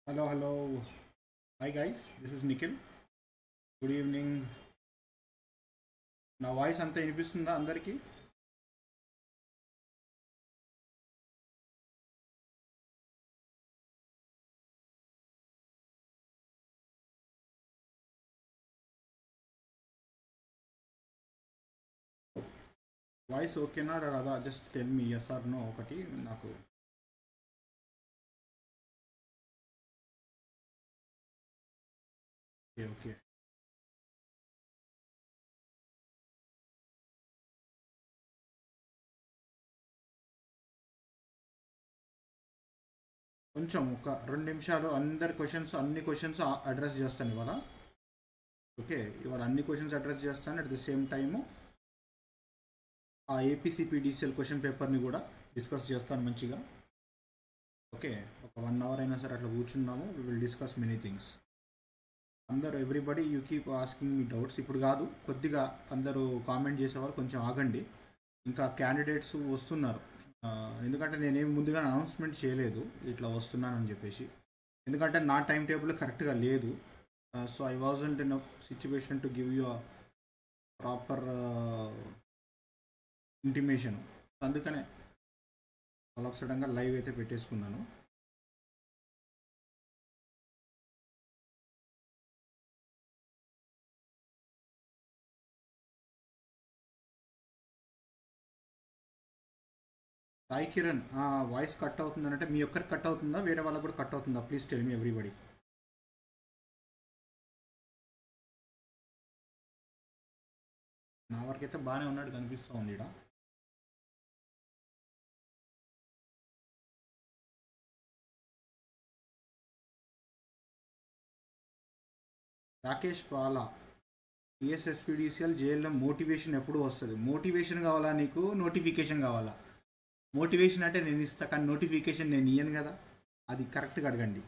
Hello hello hi guys this is Nikhil good evening నా voice అంతా వినిపిస్తుందా అందరికీ వాయిస్ ఓకేనా రాదా just tell me yes or no ఒకటి నాకు ఓకే ఓకే కొంచెం ఒక రెండు నిమిషాలు అందరి క్వశ్చన్స్ అన్ని క్వశ్చన్స్ అడ్రస్ చేస్తాను ఇవాళ ఓకే ఇవాళ అన్ని క్వశ్చన్స్ అడ్రస్ చేస్తాను అట్ ద సేమ్ టైము ఆ ఏపీసీపీడీసీఎల్ క్వశ్చన్ పేపర్ని కూడా డిస్కస్ చేస్తాను మంచిగా ఓకే ఒక వన్ అవర్ అయినా సరే అట్లా కూర్చున్నాము we will discuss many things అందరూ everybody you keep asking me doubts ఇప్పుడు కాదు కొద్దిగా అందరూ కామెంట్ చేసేవారు కొంచెం ఆగండి ఇంకా క్యాండిడేట్స్ వస్తున్నారు ఆ, ఎందుకంటే నేనేం ముందుగా అనౌన్స్మెంట్ చేయలేదు ఇట్లా వస్తున్నానని చెప్పేసి ఎందుకంటే నా టైం టేబుల్ కరెక్ట్గా లేదు so I wasn't in situation to give you proper intimation అందుకనే అలా సడన్గా లైవ్ అయితే పెట్టేసుకున్నాను సాయి కిరణ్ వాయిస్ కట్ అవుతుంది అంటే మీ ఒక్కరికి కట్ అవుతుందా వేరే వాళ్ళకి కూడా కట్ అవుతుందా ప్లీజ్ టెల్ మీ ఎవ్రీబడి నా వరకైతే బాగానే ఉన్నాడు కనిపిస్తూ ఉంది ఇక్కడ Rakesh Pala TSSPDCL JLM motivation ఎప్పుడు వస్తుంది మోటివేషన్ కావాలా నీకు నోటిఫికేషన్ కావాలా మోటివేషన్ అంటే నేను ఇస్తా కానీ నోటిఫికేషన్ నేను ఇయ్యను కదా అది కరెక్ట్గా అడగండి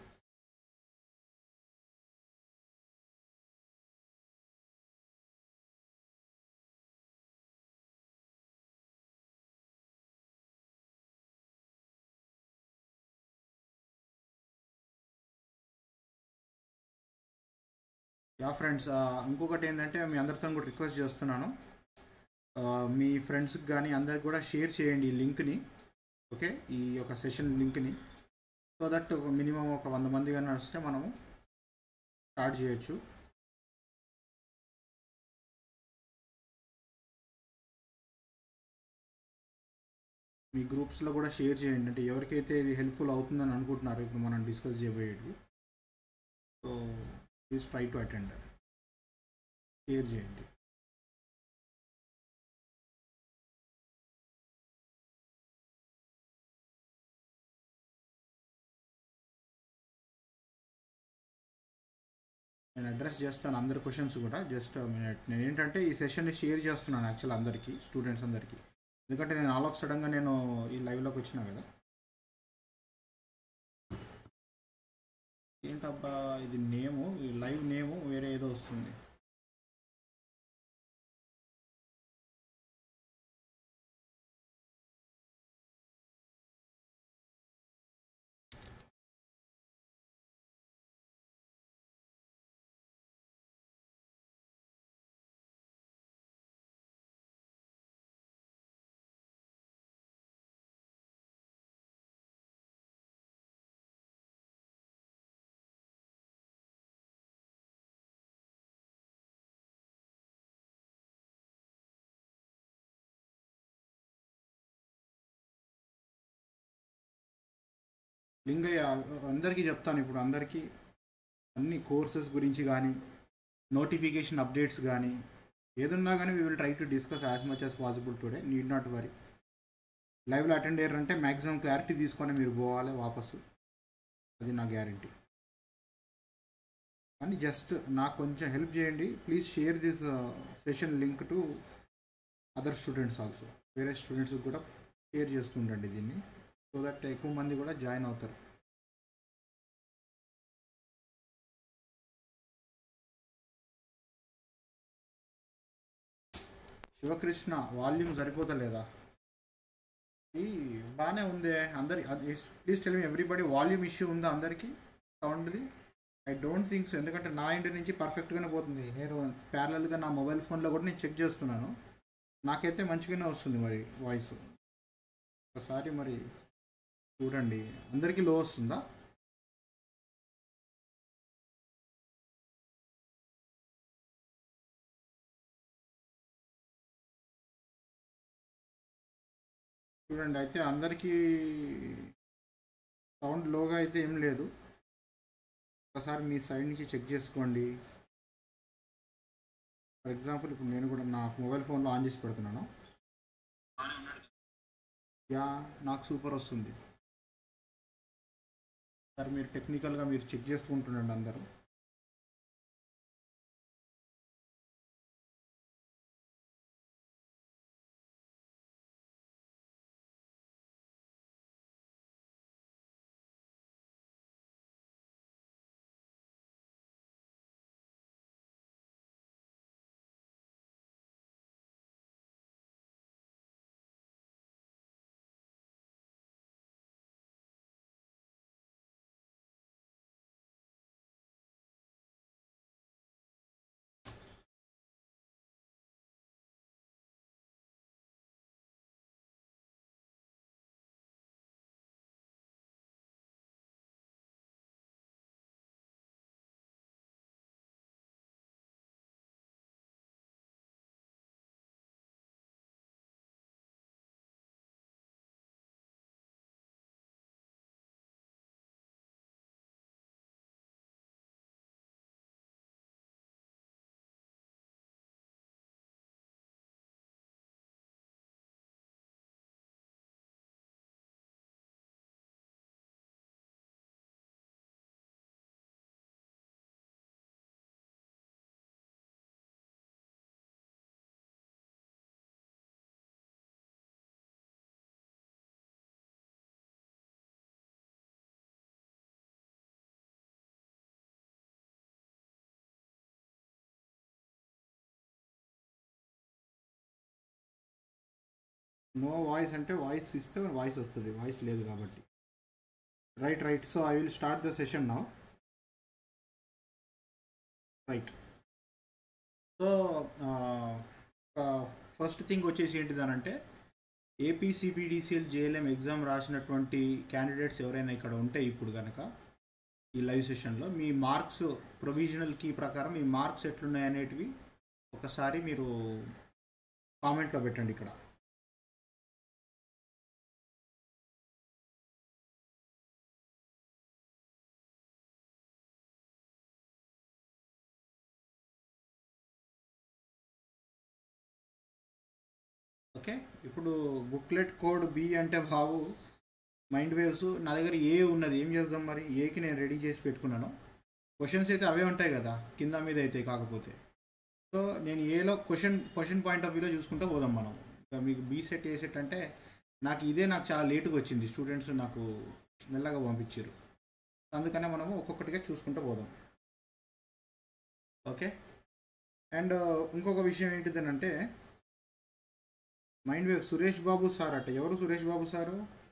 యా ఫ్రెండ్స్ ఇంకొకటి ఏంటంటే మీ అందరితో కూడా రిక్వెస్ట్ చేస్తున్నాను ఆ, మీ ఫ్రెండ్స్కి కానీ అందరికి కూడా షేర్ చేయండి ఈ లింక్ని ఓకే ఈ యొక్క సెషన్ లింక్ని సో దట్ మినిమం ఒక వంద మంది కానీ వస్తే మనము స్టార్ట్ చేయొచ్చు మీ గ్రూప్స్లో కూడా షేర్ చేయండి అంటే ఎవరికైతే ఇది హెల్ప్ఫుల్ అవుతుందని అనుకుంటున్నారు ఇప్పుడు మనం డిస్కస్ చేయబోయేది so please try to attend share చేయండి నేను అడ్రస్ చేస్తాను అందరి క్వశ్చన్స్ కూడా జస్ట్ మినిట్ నేను ఏంటంటే ఈ సెషన్ని షేర్ చేస్తున్నాను యాక్చువల్ అందరికీ స్టూడెంట్స్ అందరికీ ఎందుకంటే నేను ఆల్ ఆఫ్ సడన్గా నేను ఈ లైవ్లోకి వచ్చినా కదా ఏంటబ్బా ఇది నేము ఈ లైవ్ నేము వేరే ఏదో వస్తుంది లింగయ్య అందరికీ చెప్తాను ఇప్పుడు అందరికీ అన్ని కోర్సెస్ గురించి కానీ నోటిఫికేషన్ అప్డేట్స్ కానీ ఏదున్నా కానీ we will try to discuss as much as possible today need not worry లైవ్లో అటెండ్ అయ్యారంటే మ్యాక్సిమం క్లారిటీ తీసుకొని మీరు పోవాలి వాపసు అది నా గ్యారంటీ కానీ జస్ట్ నాకు కొంచెం హెల్ప్ చేయండి please share this session link to other students also వేరే స్టూడెంట్స్కి కూడా షేర్ చేస్తుండండి దీన్ని సో దట్ ఎక్కువ మంది కూడా జాయిన్ అవుతారు శివకృష్ణ వాల్యూమ్ సరిపోతలేదా ఈ బాగానే ఉంది అందరి please tell me everybody volume issue ఉందా అందరికీ సౌండ్ది ఐ డోంట్ థింక్ సో ఎందుకంటే నా ఇంటి నుంచి పర్ఫెక్ట్గానే పోతుంది నేను ప్యారలల్గా నా మొబైల్ ఫోన్లో కూడా నేను చెక్ చేస్తున్నాను నాకైతే మంచిగానే వస్తుంది మరి వాయిస్ ఒకసారి మరి చూడండి అందరికీ లో వస్తుందా చూడండి అయితే అందరికీ సౌండ్ లోగా అయితే ఏం లేదు ఒకసారి మీ సైడ్ నుంచి చెక్ చేసుకోండి ఫర్ ఎగ్జాంపుల్ ఇప్పుడు నేను కూడా నా మొబైల్ ఫోన్లో ఆన్ చేసి పెడుతున్నాను యా నాకు సూపర్ వస్తుంది సార్ మీరు టెక్నికల్గా మీరు చెక్ చేసుకుంటుండండి అందరూ నో వాయిస్ అంటే వాయిస్ ఇస్తే వాయిస్ వస్తుంది వాయిస్ లేదు కాబట్టి right right so I will start the session నా రైట్ సో ఫస్ట్ థింగ్ వచ్చేసి ఏంటిదనంటే ఏపీసీపీడీసీఎల్ జేఎల్ఎం ఎగ్జామ్ రాసినటువంటి క్యాండిడేట్స్ ఎవరైనా ఇక్కడ ఉంటే ఇప్పుడు కనుక ఈ లైవ్ సెషన్లో మీ మార్క్స్ ప్రొవిజనల్ కీ ప్రకారం మీ మార్క్స్ ఎట్లున్నాయి అనేటివి ఒకసారి మీరు కామెంట్లో పెట్టండి ఇక్కడ ఓకే ఇప్పుడు బుక్లెట్ కోడ్ బి అంటే బాబు మైండ్ వేవ్స్ నా దగ్గర ఏ ఉన్నది ఏం చేద్దాం మరి ఏకి నేను రెడీ చేసి పెట్టుకున్నాను క్వశ్చన్స్ అయితే అవే ఉంటాయి కదా కింద మీద అయితే కాకపోతే సో నేను ఏలో క్వశ్చన్ క్వశ్చన్ పాయింట్ ఆఫ్ వ్యూలో చూసుకుంటూ పోదాం మనం ఇంకా మీకు బీ సెట్ ఏ సెట్ అంటే నాకు ఇదే నాకు చాలా లేటుగా వచ్చింది స్టూడెంట్స్ నాకు మెల్లగా పంపించారు అందుకనే మనము ఒక్కొక్కటిగా చూసుకుంటూ పోదాం ఓకే అండ్ ఇంకొక విషయం ఏంటిదనంటే mind wave Suresh Babu sir అట ఎవరు Suresh Babu sir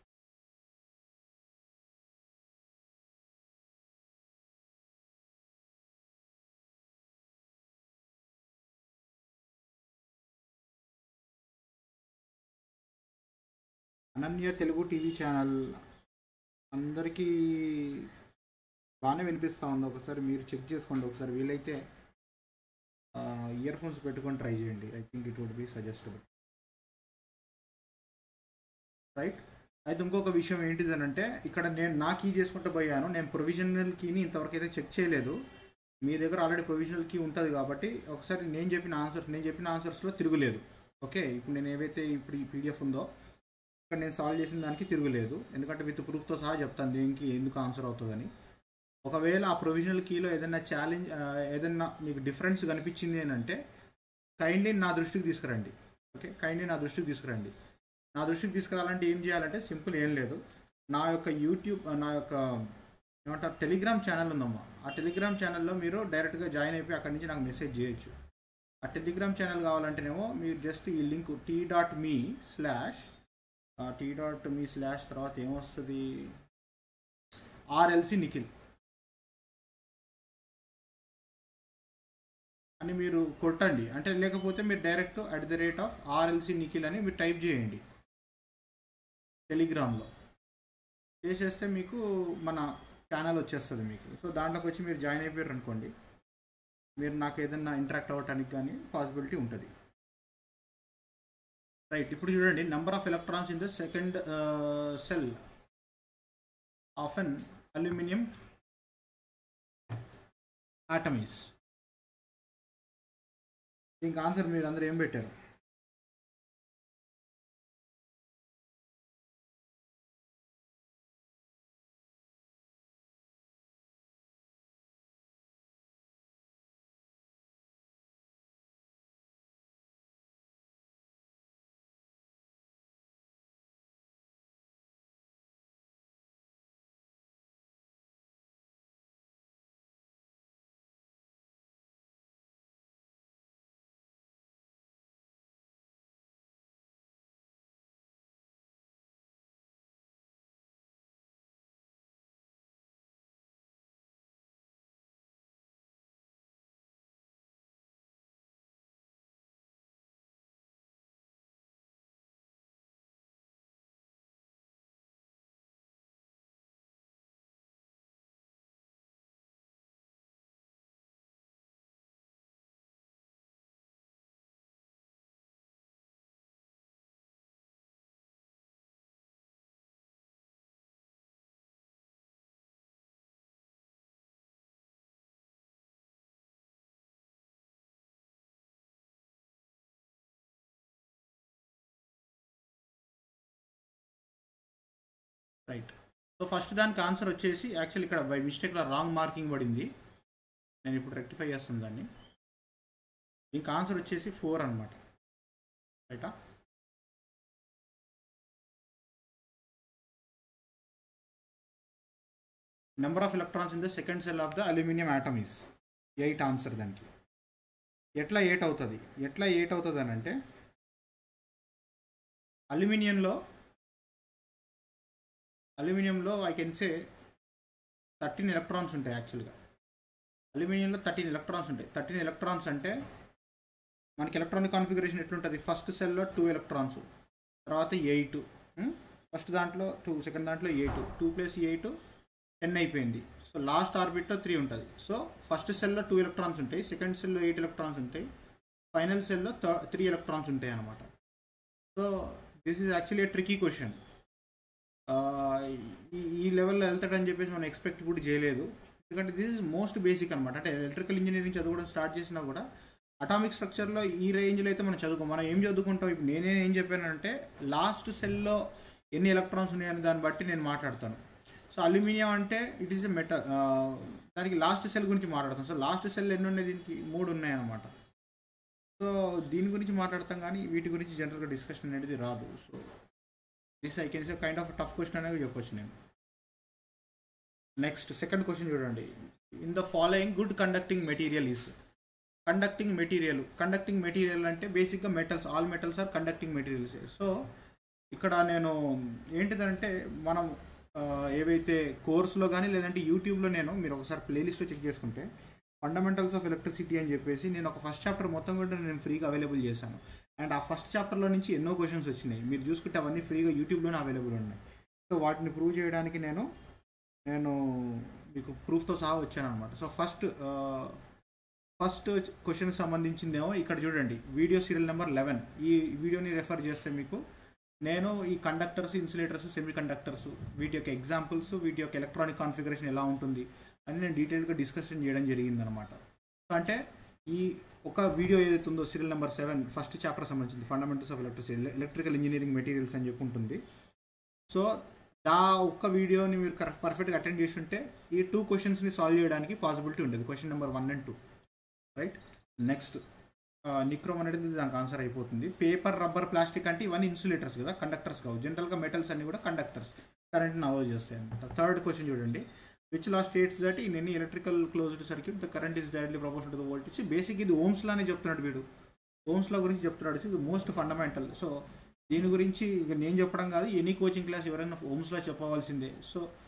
Ananya Telugu TV channel అందరికీ బాగానే వినిపిస్తూ ఉంది ఒకసారి మీరు చెక్ చేసుకోండి ఒకసారి వీలైతే ఇయర్ ఫోన్స్ పెట్టుకొని ట్రై చేయండి I think it would be suggestable right అయితే ఇంకొక విషయం ఏంటిదనంటే ఇక్కడ నేను నా కీ చేసుకుంటూ పోయాను నేను ప్రొవిజనల్ కీని ఇంతవరకు అయితే చెక్ చేయలేదు మీ దగ్గర ఆల్రెడీ ప్రొవిజనల్ కీ ఉంటుంది కాబట్టి ఒకసారి నేను చెప్పిన ఆన్సర్స్ నేను చెప్పిన ఆన్సర్స్లో తిరుగులేదు ఓకే ఇప్పుడు నేను ఏవైతే ఇప్పుడు ఈ పీడిఎఫ్ ఉందో ఇక్కడ నేను సాల్వ్ చేసిన దానికి తిరుగులేదు ఎందుకంటే విత్ ప్రూఫ్తో సహా చెప్తాను దేనికి ఎందుకు ఆన్సర్ అవుతుందని ఒకవేళ ఆ ప్రొవిజనల్ కీలో ఏదైనా ఛాలెంజ్ ఏదైనా మీకు డిఫరెన్స్ కనిపించింది అని అంటే కైండ్లీ నా దృష్టికి తీసుకురండి ఓకే కైండ్లీ నా దృష్టికి తీసుకురండి నా దృష్టికి తీసుకురావాలంటే ఏం చేయాలంటే సింపుల్ ఏం లేదు నా యొక్క యూట్యూబ్ నా యొక్క ఏమంటారు టెలిగ్రామ్ ఛానల్ ఉందమ్మా ఆ టెలిగ్రామ్ ఛానల్లో మీరు డైరెక్ట్గా జాయిన్ అయిపోయి అక్కడి నుంచి నాకు మెసేజ్ చేయొచ్చు ఆ టెలిగ్రామ్ ఛానల్ కావాలంటేనేమో మీరు జస్ట్ ఈ link t dot me slash t dot me slash తర్వాత ఏమొస్తుంది ఆర్ఎల్సి నిఖిల్ అని మీరు కొట్టండి అంటే లేకపోతే మీరు direct at the rate of RLC Nikhil అని మీరు టైప్ చేయండి టెలిగ్రామ్లో చేసేస్తే మీకు మన ఛానల్ వచ్చేస్తుంది మీకు సో దాంట్లోకి వచ్చి మీరు జాయిన్ అయిపోయారు అనుకోండి మీరు నాకు ఏదైనా ఇంటరాక్ట్ అవ్వడానికి కానీ పాసిబిలిటీ ఉంటుంది రైట్ ఇప్పుడు చూడండి number of electrons in the second cell of an aluminium atoms దీనికి ఆన్సర్ మీరు అందరూ ఏం పెట్టారు రైట్ సో ఫస్ట్ దానికి ఆన్సర్ వచ్చేసి యాక్చువల్ ఇక్కడ బై మిస్టేక్లో రాంగ్ మార్కింగ్ పడింది నేను ఇప్పుడు రెక్టిఫై చేస్తాను దాన్ని దీనికి ఆన్సర్ వచ్చేసి ఫోర్ అనమాట రైటా number of electrons in the second cell of the aluminium atom is eight answer దానికి ఎట్లా ఎయిట్ అవుతుంది ఎట్లా ఎయిట్ అవుతుంది అని అంటే అల్యూమినియంలో అల్యూమినియంలో I can say thirteen electrons ఉంటాయి యాక్చువల్గా అల్యూమినియంలో థర్టీన్ ఎలక్ట్రాన్స్ ఉంటాయి థర్టీన్ ఎలక్ట్రాన్స్ అంటే మనకి ఎలక్ట్రానిక్ కాన్ఫిగరేషన్ ఎట్లుంటుంది ఫస్ట్ సెల్లో టూ ఎలక్ట్రాన్స్ తర్వాత ఎయిట్ ఫస్ట్ దాంట్లో టూ సెకండ్ దాంట్లో eight two plus eight ten అయిపోయింది సో లాస్ట్ ఆర్బిట్లో త్రీ ఉంటుంది సో ఫస్ట్ సెల్లో టూ ఎలక్ట్రాన్స్ ఉంటాయి సెకండ్ సెల్లో ఎయిట్ ఎలక్ట్రాన్స్ ఉంటాయి ఫైనల్ సెల్లో త్రీ ఎలక్ట్రాన్స్ ఉంటాయి అన్నమాట so this is actually tricky question ఈ లెవెల్లో వెళ్తాడని చెప్పేసి మనం ఎక్స్పెక్ట్ కూడా చేయలేదు ఎందుకంటే దిస్ ఇస్ మోస్ట్ బేసిక్ అనమాట అంటే ఎలక్ట్రికల్ ఇంజనీరింగ్ చదవడం స్టార్ట్ చేసినా కూడా అటామిక్ స్ట్రక్చర్లో ఈ రేంజ్లో అయితే మనం చదువుకో మనం ఏం చదువుకుంటాం ఇప్పుడు నేనే ఏం చెప్పానంటే లాస్ట్ సెల్లో ఎన్ని ఎలక్ట్రాన్స్ ఉన్నాయని దాన్ని బట్టి నేను మాట్లాడతాను సో అల్యూమినియం అంటే ఇట్ ఈస్ ఎ మెటల్ దానికి లాస్ట్ సెల్ గురించి మాట్లాడతాం సో లాస్ట్ సెల్ ఎన్ని ఉన్నాయి దీనికి మూడు ఉన్నాయి అన్నమాట సో దీని గురించి మాట్లాడతాం కానీ వీటి గురించి జనరల్గా డిస్కషన్ అనేది రాదు so this I can say kind of tough question అనేది చెప్పొచ్చు నేను నెక్స్ట్ సెకండ్ క్వశ్చన్ చూడండి in the following good conducting material is conducting material conducting material అంటే బేసిక్గా metals all metals are conducting materials so ఇక్కడ నేను ఏంటిదంటే మనం ఏవైతే కోర్సులో కానీ లేదంటే యూట్యూబ్లో నేను మీరు ఒకసారి ప్లేలిస్ట్లో చెక్ చేసుకుంటే ఫండమెంటల్స్ ఆఫ్ ఎలక్ట్రిసిటీ అని చెప్పేసి నేను ఒక ఫస్ట్ చాప్టర్ మొత్తం కూడా నేను ఫ్రీగా అవైలబుల్ చేశాను అండ్ ఆ ఫస్ట్ చాప్టర్లో నుంచి ఎన్నో క్వశ్చన్స్ వచ్చినాయి మీరు చూసుకుంటే అవన్నీ ఫ్రీగా యూట్యూబ్లోనే అవైలబుల్ ఉన్నాయి సో వాటిని ప్రూవ్ చేయడానికి నేను నేను మీకు ప్రూఫ్తో సహా వచ్చాను అనమాట సో ఫస్ట్ ఫస్ట్ క్వశ్చన్కి సంబంధించిందేమో ఇక్కడ చూడండి వీడియో సీరియల్ నెంబర్ లెవెన్ ఈ వీడియోని రెఫర్ చేస్తే మీకు నేను ఈ కండక్టర్స్ ఇన్సులేటర్స్ సెమీ కండక్టర్స్ వీటి యొక్క ఎగ్జాంపుల్స్ వీటి యొక్క ఎలక్ట్రానిక్ కాన్ఫిగరేషన్ ఎలా ఉంటుంది అని నేను డీటెయిల్గా డిస్కషన్ చేయడం జరిగిందనమాట సో అంటే ఈ ఒక వీడియో ఏదైతే ఉందో serial number seven first chapter సంబంధించింది fundamentals of electricity electrical engineering materials అని చెప్పి ఉంటుంది సో ఆ ఒక్క వీడియోని మీరు కరెక్ట్ పర్ఫెక్ట్గా అటెండ్ చేసి ఉంటే ఈ టూ క్వశ్చన్స్ని సాల్వ్ చేయడానికి పాసిబిలిటీ ఉంటుంది question number one and two right next nichrome అనేది దానికి ఆన్సర్ అయిపోతుంది పేపర్ రబ్బర్ ప్లాస్టిక్ అంటే ఇవన్నీ ఇన్సులేటర్స్ కదా కండక్టర్స్ కావు జనరల్గా మెటల్స్ అన్ని కూడా కండక్టర్స్ కరెంట్ని అవాయిడ్ చేస్తాయి అనమాట థర్డ్ క్వశ్చన్ చూడండి which law states that in any electrical closed circuit the current is directly proportion to the voltage basic ఇది ఓమ్స్ లానే చెప్తున్నాడు వీడు ఓమ్స్ లా గురించి చెప్తున్నాడు ఇది మోస్ట్ ఫండమెంటల్ సో దీని గురించి ఇక నేను చెప్పడం కాదు ఎనీ కోచింగ్ క్లాస్ ఎవరైనా ఓమ్స్ లా చెప్పవలసిందే సో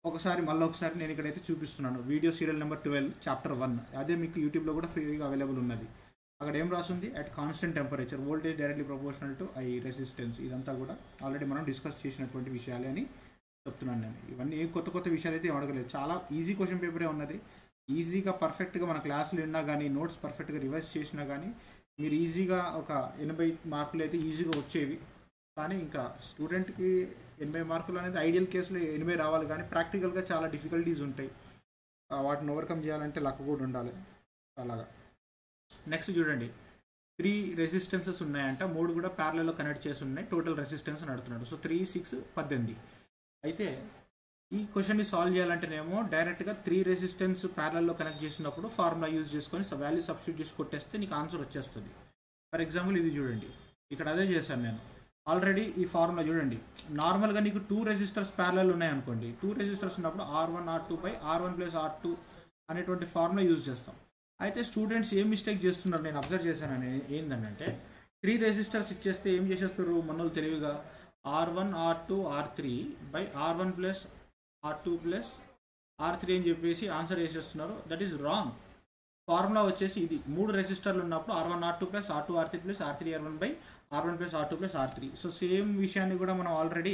ఒకసారి మళ్ళీ ఒకసారి నేను ఇక్కడైతే చూపిస్తున్నాను video serial number twelve chapter one అదే మీకు యూట్యూబ్లో కూడా ఫ్రీగా అవైలబుల్ ఉన్నది అక్కడ ఏం రాస్తుంది at constant temperature voltage directly proportional to I resistance ఇదంతా కూడా ఆల్రెడీ మనం డిస్కస్ చేసినటువంటి విషయాలే అని చెప్తున్నాను నేను ఇవన్నీ ఏం కొత్త కొత్త విషయాలు అయితే ఏం అడగలేదు చాలా ఈజీ క్వశ్చన్ పేపరే ఉన్నది ఈజీగా పర్ఫెక్ట్గా మన క్లాసులు విన్నా కానీ నోట్స్ పర్ఫెక్ట్గా రివైజ్ చేసినా కానీ మీరు ఈజీగా ఒక ఎనభై మార్కులు అయితే ఈజీగా వచ్చేవి కానీ ఇంకా స్టూడెంట్కి ఎనభై మార్కులు అనేది ఐడియల్ కేసులో ఎనభై రావాలి కానీ ప్రాక్టికల్గా చాలా డిఫికల్టీస్ ఉంటాయి ఆ, వాటిని ఓవర్కమ్ చేయాలంటే లక్ కూడా ఉండాలి అలాగా నెక్స్ట్ చూడండి త్రీ రెసిస్టెన్సెస్ ఉన్నాయంట మూడు కూడా ప్యారలలో కనెక్ట్ చేసి ఉన్నాయి టోటల్ రెసిస్టెన్స్ అని అడుగుతున్నాడు సో త్రీ సిక్స్ పద్దెనిమిది అయితే ఈ క్వశ్చన్ని సాల్వ్ చేయాలంటేనేమో డైరెక్ట్గా త్రీ రెసిస్టెన్స్ ప్యారలలో కనెక్ట్ చేసినప్పుడు ఫార్ములా యూజ్ చేసుకొని వాల్యూ సబ్స్టిట్యూట్ చేసి కొట్టేస్తే నీకు ఆన్సర్ వచ్చేస్తుంది ఫర్ ఎగ్జాంపుల్ ఇది చూడండి ఇక్కడ అదే చేశాను నేను ఆల్రెడీ ఈ ఫార్ములా చూడండి నార్మల్గా నీకు టూ రెసిస్టర్స్ ప్యారలల్ ఉన్నాయనుకోండి టూ రెసిస్టర్స్ ఉన్నప్పుడు R one R two by R one plus R two అనేటువంటి ఫార్ములా యూజ్ చేస్తాం అయితే స్టూడెంట్స్ ఏం మిస్టేక్ చేస్తున్నారు నేను అబ్జర్వ్ చేశాను ఏంటంటే త్రీ రెసిస్టర్స్ ఇచ్చేస్తే ఏం చేసేస్తారు మనోళ్ళు తెలివిగా R one R two R three by R one plus R two plus R three అని చెప్పేసి ఆన్సర్ వేసేస్తున్నారు దట్ ఈస్ రాంగ్ ఫార్ములా వచ్చేసి ఇది మూడు రెసిస్టర్లు ఉన్నప్పుడు R one R two plus R two R three plus R three R one by R one plus R two plus R three so same విషయాన్ని కూడా మనం ఆల్రెడీ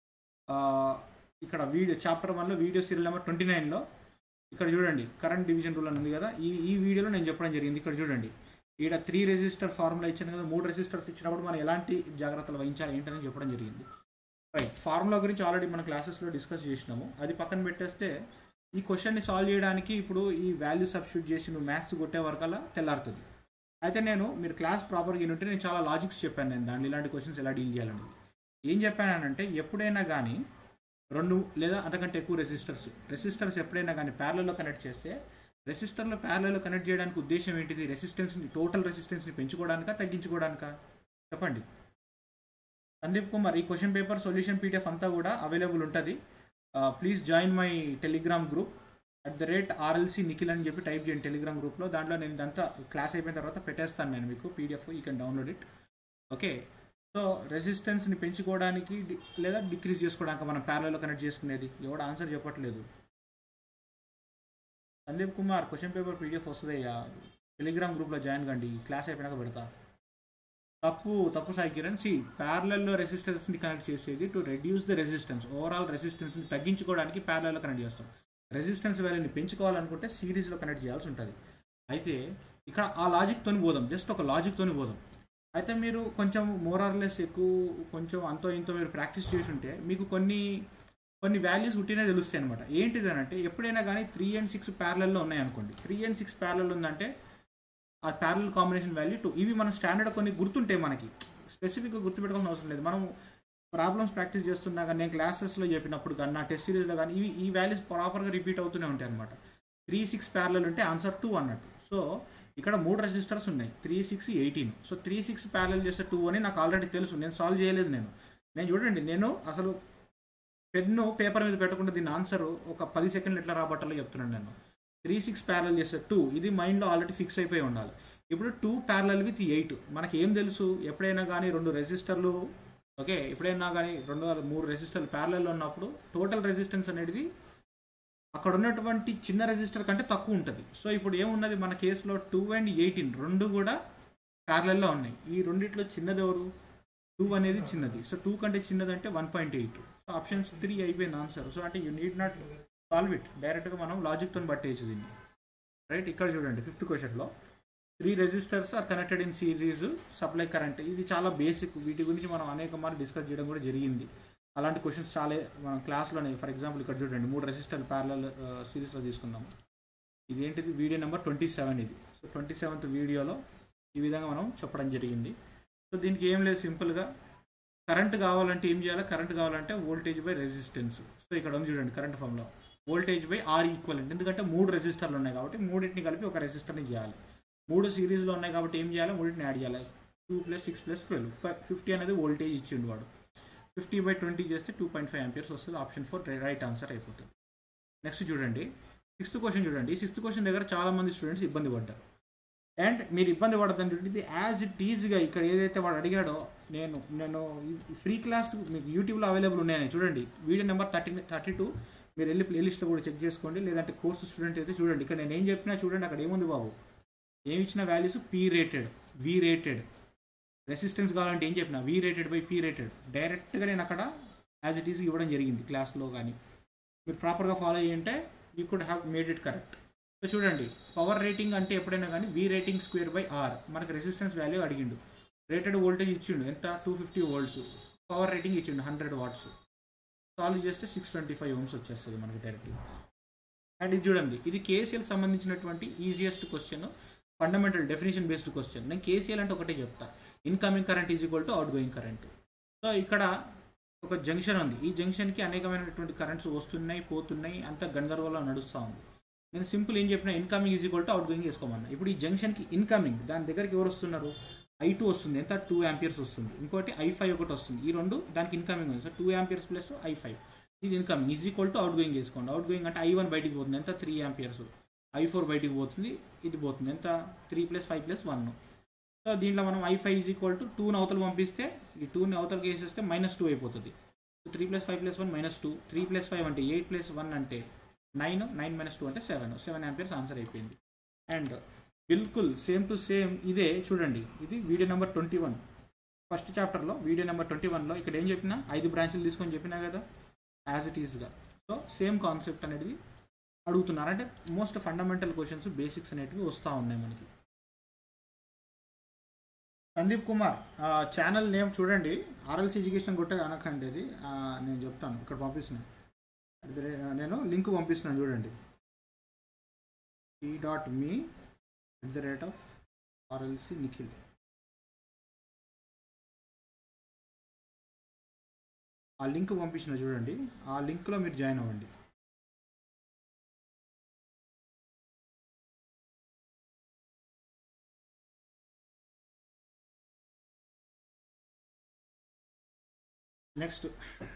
ఇక్కడ వీడియో చాప్టర్ వన్లో వీడియో సీరియల్ నెంబర్ ట్వంటీ నైన్లో ఇక్కడ చూడండి current division rule అని ఉంది కదా ఈ ఈ వీడియోలో నేను చెప్పడం జరిగింది ఇక్కడ చూడండి ఇక్కడ త్రీ రెసిస్టర్ ఫార్ములా ఇచ్చాను కదా మూడు రెసిస్టర్స్ ఇచ్చినప్పుడు మనం ఎలాంటి జాగ్రత్తలు వహించాలి ఏంటని చెప్పడం జరిగింది రైట్ ఫార్ములా గురించి ఆల్రెడీ మన క్లాసెస్లో డిస్కస్ చేసినాము అది పక్కన పెట్టేస్తే ఈ క్వశ్చన్ని సాల్వ్ చేయడానికి ఇప్పుడు ఈ వాల్యూ సబ్స్టిట్యూట్ చేసి నువ్వు మ్యాథ్స్ కొట్టే వరకల్లా తెల్లారుతుంది అయితే నేను మీరు క్లాస్ ప్రాపర్గా వినుంటే నేను చాలా లాజిక్స్ చెప్పాను నేను దాంట్లో ఇలాంటి క్వశ్చన్స్ ఎలా డీల్ చేయాలని ఏం చెప్పానంటే ఎప్పుడైనా కానీ రెండు లేదా అంతకంటే ఎక్కువ రెసిస్టర్స్ రెసిస్టర్స్ ఎప్పుడైనా కానీ ప్యారలలో కనెక్ట్ చేస్తే రెసిస్టర్లో ప్యారలలో కనెక్ట్ చేయడానికి ఉద్దేశం ఏంటిది రెసిస్టెన్స్ని టోటల్ రెసిస్టెన్స్ని పెంచుకోవడానికా తగ్గించుకోవడానికా చెప్పండి సందీప్ కుమార్ ఈ క్వశ్చన్ పేపర్ సొల్యూషన్ పీడిఎఫ్ అంతా కూడా అవైలబుల్ ఉంటుంది please join my Telegram group at the rate RLC Nikhil అని చెప్పి టైప్ చేయండి టెలిగ్రామ్ గ్రూప్లో దాంట్లో నేను ఇదంతా క్లాస్ అయిపోయిన తర్వాత పెట్టేస్తాను నేను మీకు PDF you can download it okay so రెసిస్టెన్స్ని పెంచుకోవడానికి డి- లేదా డిక్రీజ్ చేసుకోవడానికి మనం ప్యారలలో కనెక్ట్ చేసుకునేది ఎవడు ఆన్సర్ చెప్పట్లేదు Sandeep Kumar question paper PDF వస్తుందయ్యా టెలిగ్రామ్ గ్రూప్లో జాయిన్ కండి క్లాస్ అయిపోయినాక పెడతా తప్పు తప్పు సాయి కిరణ్ సి ప్యారలల్లో రెసిస్టెన్స్ని కనెక్ట్ చేసేది to reduce the resistance overall రెసిస్టెన్స్ని తగ్గించుకోవడానికి ప్యారలలో కనెక్ట్ చేస్తాం రెసిస్టెన్స్ వాల్యూని పెంచుకోవాలనుకుంటే సిరీస్లో కనెక్ట్ చేయాల్సి ఉంటుంది అయితే ఇక్కడ ఆ లాజిక్తోని పోదాం జస్ట్ ఒక లాజిక్తోని పోదాం అయితే మీరు కొంచెం మోరార్లెస్ ఎక్కువ కొంచెం అంతో ఇంతో మీరు ప్రాక్టీస్ చేసి ఉంటే మీకు కొన్ని కొన్ని వాల్యూస్ ఉట్టినే తెలుస్తాయి అనమాట ఏంటిది అని అంటే ఎప్పుడైనా కానీ త్రీ అండ్ సిక్స్ ప్యారలల్లో ఉన్నాయనుకోండి త్రీ అండ్ సిక్స్ ప్యారల్ ఉందంటే ఆ ప్యారల్ కాంబినేషన్ వాల్యూ టూ ఇవి మన స్టాండర్డ్ కొన్ని గుర్తుంటాయి మనకి స్పెసిఫిక్గా గుర్తుపెట్టుకోవాల్సిన అవసరం లేదు మనం ప్రాబ్లమ్స్ ప్రాక్టీస్ చేస్తున్నా కానీ నేను క్లాసెస్లో చెప్పినప్పుడు కానీ నా టెస్ట్ సిరీస్లో కానీ ఇవి ఈ వాల్యూస్ ప్రాపర్గా రిపీట్ అవుతూనే ఉంటాయి అనమాట త్రీ సిక్స్ ప్యారల్ ఉంటే ఆన్సర్ టూ అన్నట్టు సో ఇక్కడ మూడు రెసిస్టర్స్ ఉన్నాయి three six eighteen so three six parallel చేస్తే టూ అని నాకు ఆల్రెడీ తెలుసు నేను సాల్వ్ చేయలేదు నేను నేను చూడండి నేను అసలు పెన్ను పేపర్ మీద పెట్టకుండా దీని ఆన్సర్ ఒక పది సెకండ్లు ఎట్లా రాబట్టాలో చెప్తున్నాను నేను త్రీ సిక్స్ ప్యారల్ చేస్తే టూ ఇది మైండ్లో ఆల్రెడీ ఫిక్స్ అయిపోయి ఉండాలి ఇప్పుడు టూ ప్యారల్ విత్ ఎయిట్ మనకి ఏం తెలుసు ఎప్పుడైనా కానీ రెండు రెసిస్టర్లు ఓకే ఎప్పుడైనా కానీ రెండు మూడు రెసిస్టర్లు ప్యారలలో ఉన్నప్పుడు టోటల్ రెసిస్టెన్స్ అనేది అక్కడ ఉన్నటువంటి చిన్న రెసిస్టర్ కంటే తక్కువ ఉంటుంది సో ఇప్పుడు ఏమున్నది మన కేసులో టూ అండ్ ఎయిటీన్ రెండు కూడా ప్యారలల్లో ఉన్నాయి ఈ రెండిట్లో చిన్నది ఎవరు టూ అనేది చిన్నది సో టూ కంటే చిన్నది అంటే one point eight so options three అయిపోయింది ఆన్సర్ సో అంటే you need not solve it డైరెక్ట్గా మనం లాజిక్తో పట్టేయచ్చు దీన్ని రైట్ ఇక్కడ చూడండి ఫిఫ్త్ క్వశ్చన్లో three resistors are connected in series supply current ఇది చాలా బేసిక్ వీటి గురించి మనం అనేక మార్లు డిస్కస్ చేయడం కూడా జరిగింది అలాంటి క్వశ్చన్స్ చాలా మనం క్లాస్లోనే ఫర్ ఎగ్జాంపుల్ ఇక్కడ చూడండి మూడు రెసిస్టర్లు ప్యారల సిరీస్లో తీసుకుందాం ఇది ఏంటిది వీడియో నెంబర్ ట్వంటీ సెవెన్ ఇది సో ట్వంటీ సెవెంత్ వీడియోలో ఈ విధంగా మనం చెప్పడం జరిగింది సో దీనికి ఏం లేదు సింపుల్గా కరెంట్ కావాలంటే ఏం చేయాలి కరెంట్ కావాలంటే వోల్టేజ్ బై రెసిస్టెన్స్ సో ఇక్కడ ఉంది చూడండి కరెంట్ ఫామ్లో వోల్టేజ్ బై ఆర్ ఈక్వలెంట్ ఎందుకంటే మూడు రెసిస్టర్లు ఉన్నాయి కాబట్టి మూడింటిని కలిపి ఒక రెసిస్టర్ని చేయాలి మూడు సిరీస్లో ఉన్నాయి కాబట్టి ఏం చేయాలి మూడింటిని యాడ్ చేయాలి two plus six plus twelve fifty అనేది వోల్టేజ్ ఇచ్చిండు వాడు ఫిఫ్టీ బై ట్వంటీ చేస్తే టూ పాయింట్ ఫైవ్ ఎంపియర్స్ వస్తుంది ఆప్షన్ ఫోర్ రైట్ ఆన్సర్ అయిపోతుంది నెక్స్ట్ చూడండి సిక్స్త్ క్వశ్చన్ చూడండి సిక్స్త్ క్వశ్చన్ దగ్గర చాలా మంది స్టూడెంట్స్ ఇబ్బంది పడ్డారు అండ్ మీరు ఇబ్బంది పడద్దని చూడండి ఇది యాజ్ ఇట్ ఈజ్గా ఇక్కడ ఏదైతే వాడు అడిగాడో నేను నేను ఫ్రీ క్లాస్ మీకు యూట్యూబ్లో అవైలబుల్ ఉన్నాయని చూడండి video number thirty thirty two మీరు వెళ్ళి ప్లేలిస్ట్లో కూడా చెక్ చేసుకోండి లేదంటే కోర్సు స్టూడెంట్ అయితే చూడండి ఇక్కడ నేను ఏం చెప్పినా చూడండి అక్కడ ఏముంది బాబు ఏమి ఇచ్చిన values P rated V rated resistance కావాలంటే ఏం చెప్పిన V rated by P rated డైరెక్ట్గా నేను అక్కడ యాజ్ ఇట్ ఈస్ ఇవ్వడం జరిగింది క్లాస్లో కానీ మీరు ప్రాపర్గా ఫాలో అయ్యింటే you could have made it correct so చూడండి పవర్ రేటింగ్ అంటే ఎప్పుడైనా కానీ V rating square by R మనకు రెసిస్టెన్స్ వాల్యూ అడిగిండు రేటెడ్ వోల్టేజ్ ఇచ్చిండు ఎంత two fifty volts power rating ఇచ్చిండు హండ్రెడ్ వాట్స్ సాల్వ్ చేస్తే సిక్స్ ట్వంటీ ఫైవ్ ఓమ్స్ వచ్చేస్తుంది మనకి డైరెక్ట్గా అండ్ ఇది చూడండి ఇది కేసీఎల్ సంబంధించినటువంటి easiest question fundamental definition based question నేను కేసీఎల్ అంటే ఒకటే చెప్తా incoming current is equal to outgoing current so ఇక్కడ ఒక జంక్షన్ ఉంది ఈ జంక్షన్కి అనేకమైనటువంటి కరెంట్స్ వస్తున్నాయి పోతున్నాయి అంత గందరగోళం నడుస్తూ ఉంది నేను సింపుల్ ఏం చెప్పిన incoming is equal to outgoing వేసుకోమన్నా ఇప్పుడు ఈ జంక్షన్కి ఇన్కమింగ్ దాని దగ్గరికి ఎవరు వస్తున్నారు ఐ టూ వస్తుంది ఎంత టూ యాంపియర్స్ వస్తుంది ఇంకోటి ఐ ఫైవ్ ఒకటి వస్తుంది ఈ రెండు దానికి ఇన్కమింగ్ ఉంది so two amperes plus I five ఇది incoming is equal to outgoing వేసుకోండి అవుట్ గోయింగ్ అంటే ఐ వన్ బయటికి పోతుంది ఎంత త్రీ యాంపియర్స్ ఐ ఫోర్ బయటికి పోతుంది ఇది పోతుంది ఎంత three plus five plus one so దీంట్లో మనం I five is equal to టూని అవతలు పంపిస్తే ఈ టూని అవతలకి వేసేస్తే మైనస్ టూ అయిపోతుంది three plus five plus one minus two three plus five అంటే ఎయిట్ ప్లస్ వన్ అంటే నైన్ నైన్ మైనస్ టూ అంటే సెవెన్ సెవెన్ యాంపియర్స్ ఆన్సర్ అయిపోయింది అండ్ బిల్కుల్ సేమ్ టు సేమ్ ఇదే చూడండి ఇది video number twenty one first చాప్టర్లో వీడియో నెంబర్ ట్వంటీ వన్లో ఇక్కడ ఏం చెప్పినా ఐదు బ్రాంచ్లు తీసుకొని చెప్పినా కదా యాజ్ ఇట్ ఈస్గా సో సేమ్ కాన్సెప్ట్ అనేది అడుగుతున్నారు అంటే మోస్ట్ ఫండమెంటల్ క్వశ్చన్స్ బేసిక్స్ అనేటివి వస్తూ ఉన్నాయి మనకి సందీప్ కుమార్ ఛానల్ నేమ్ చూడండి ఆర్ఎల్సీ ఎడ్యుకేషన్ కొట్టే అనకండి అది ఆ, నేను చెప్తాను ఇక్కడ పంపిస్తున్నాను అది రే- నేను లింక్ పంపిస్తున్నాను చూడండి ఈ dot me at the rate of RLC Nikhil ఆ లింక్ పంపించిన చూడండి ఆ లింక్లో మీరు జాయిన్ అవ్వండి నెక్స్ట్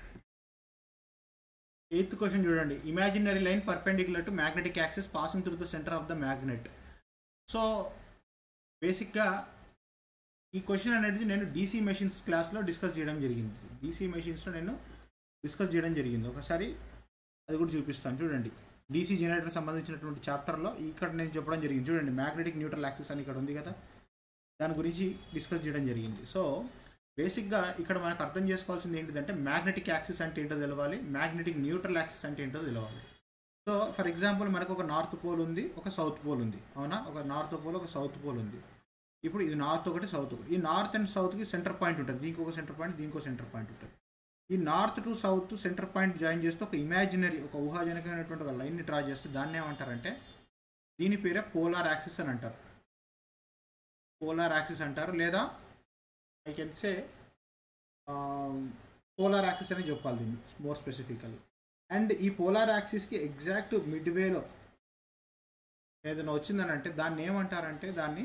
ఎయిత్ క్వశ్చన్ చూడండి imaginary line perpendicular to magnetic axis passing through the centre of the magnet so బేసిక్గా ఈ క్వశ్చన్ అనేది నేను డీసీ మెషిన్స్ క్లాస్లో డిస్కస్ చేయడం జరిగింది డీసీ మెషిన్స్లో నేను డిస్కస్ చేయడం జరిగింది ఒకసారి అది కూడా చూపిస్తాను చూడండి డీసీ జనరేటర్ సంబంధించినటువంటి చాప్టర్లో ఇక్కడ నేను చెప్పడం జరిగింది చూడండి మ్యాగ్నెటిక్ న్యూట్రల్ యాక్సెస్ అని ఇక్కడ ఉంది కదా దాని గురించి డిస్కస్ చేయడం జరిగింది సో బేసిక్గా ఇక్కడ మనకు అర్థం చేసుకోవాల్సింది ఏంటిదంటే మ్యాగ్నెటిక్ యాక్సిస్ అంటే ఏంటో తెలవాలి మ్యాగ్నెటిక్ న్యూట్రల్ యాక్సిస్ అంటే ఏంటో తెలవాలి సో ఫర్ ఎగ్జాంపుల్ మనకు ఒక నార్త్ పోల్ ఉంది ఒక సౌత్ పోల్ ఉంది అవునా ఒక నార్త్ పోల్ ఒక సౌత్ పోల్ ఉంది ఇప్పుడు ఇది నార్త్ ఒకటి సౌత్ ఒకటి ఈ నార్త్ అండ్ సౌత్కి సెంటర్ పాయింట్ ఉంటుంది దీనికి ఒక సెంటర్ పాయింట్ దీనికి ఒక సెంటర్ పాయింట్ ఉంటుంది ఈ north to south centre point join చేస్తే ఒక ఇమాజినరీ ఒక ఊహాజనకమైనటువంటి ఒక లైన్ని డ్రా చేస్తే దాన్ని ఏమంటారంటే దీని పేరే పోలార్ యాక్సిస్ అని అంటారు పోలార్ యాక్సిస్ అంటారు లేదా I can say polar axis అని చెప్పాలి దీన్ని మోర్ స్పెసిఫికల్లీ అండ్ ఈ పోలార్ యాక్సిస్కి ఎగ్జాక్ట్ మిడ్ వేలో ఏదైనా వచ్చిందని అంటే దాన్ని ఏమంటారంటే దాన్ని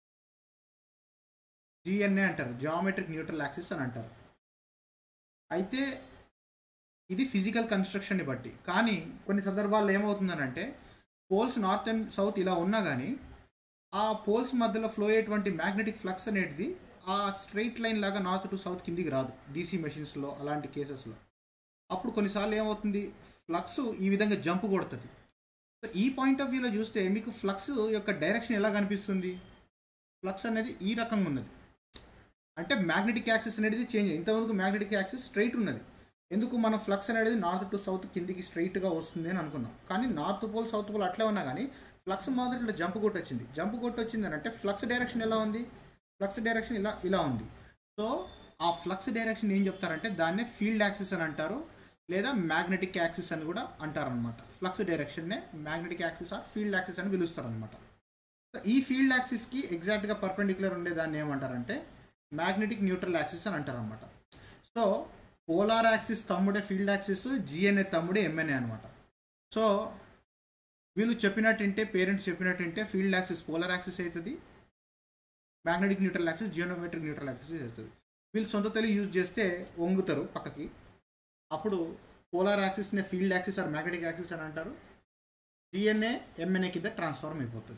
జిఎన్ఏ అంటారు జామెట్రిక్ న్యూట్రల్ యాక్సిస్ అని అంటారు అయితే ఇది ఫిజికల్ కన్స్ట్రక్షన్ని బట్టి కానీ కొన్ని సందర్భాల్లో ఏమవుతుందనంటే పోల్స్ నార్త్ అండ్ సౌత్ ఇలా ఉన్నా కానీ ఆ పోల్స్ మధ్యలో ఫ్లో అయ్యేటువంటి మ్యాగ్నెటిక్ ఫ్లక్స్ అనేది ఆ స్ట్రైట్ లైన్ లాగా నార్త్ టు సౌత్ కిందికి రాదు డీసీ మెషిన్స్లో అలాంటి కేసెస్లో అప్పుడు కొన్నిసార్లు ఏమవుతుంది ఫ్లక్స్ ఈ విధంగా జంప్ కొడుతుంది సో ఈ పాయింట్ ఆఫ్ వ్యూలో చూస్తే మీకు ఫ్లక్స్ యొక్క డైరెక్షన్ ఎలా కనిపిస్తుంది ఫ్లక్స్ అనేది ఈ రకంగా ఉన్నది అంటే మ్యాగ్నెటిక్ యాక్సిస్ అనేది చేంజ్ ఇంతవరకు మ్యాగ్నెటిక్ యాక్సిస్ స్ట్రైట్ ఉన్నది ఎందుకు మన ఫ్లక్స్ అనేది నార్త్ టు సౌత్ కిందికి స్ట్రైట్గా వస్తుంది అని అనుకున్నాం కానీ నార్త్ పోల్ సౌత్ పోల్ అట్లే ఉన్నా కానీ ఫ్లక్స్ మాత్రం ఇట్లా జంప్ కొట్టి వచ్చింది జంప్ కొట్టి వచ్చింది అని అంటే ఫ్లక్స్ డైరెక్షన్ ఎలా ఉంది ఫ్లక్స్ డైరెక్షన్ ఇలా ఇలా ఉంది సో ఆ ఫ్లక్స్ డైరెక్షన్ ఏం చెప్తారంటే దాన్నే ఫీల్డ్ యాక్సిస్ అని అంటారు లేదా మ్యాగ్నెటిక్ యాక్సిస్ అని కూడా అంటారు అనమాట ఫ్లక్స్ డైరెక్షన్నే magnetic axis or field axis అని పిలుస్తారు అనమాట సో ఈ ఫీల్డ్ యాక్సిస్కి ఎగ్జాక్ట్గా పర్పెండిక్యులర్ ఉండే దాన్ని ఏమంటారంటే మ్యాగ్నెటిక్ న్యూట్రల్ యాక్సిస్ అని అంటారు అనమాట సో పోలార్ యాక్సిస్ తమ్ముడే ఫీల్డ్ యాక్సిస్ జిఎన్ఏ తమ్ముడే ఎంఎన్ఏ అనమాట సో వీళ్ళు చెప్పినట్టుంటే పేరెంట్స్ చెప్పినట్టుంటే ఫీల్డ్ యాక్సిస్ పోలార్ యాక్సిస్ అవుతుంది magnetic neutral axis geometric neutral axis అవుతుంది వీళ్ళు సొంత తెలివి యూజ్ చేస్తే వంగుతారు పక్కకి అప్పుడు పోలార్ యాక్సిస్నే field axis or magnetic axis అని అంటారు జిఎన్ఏ ఎంఎన్ఏ కింద ట్రాన్స్ఫార్మ్ అయిపోతుంది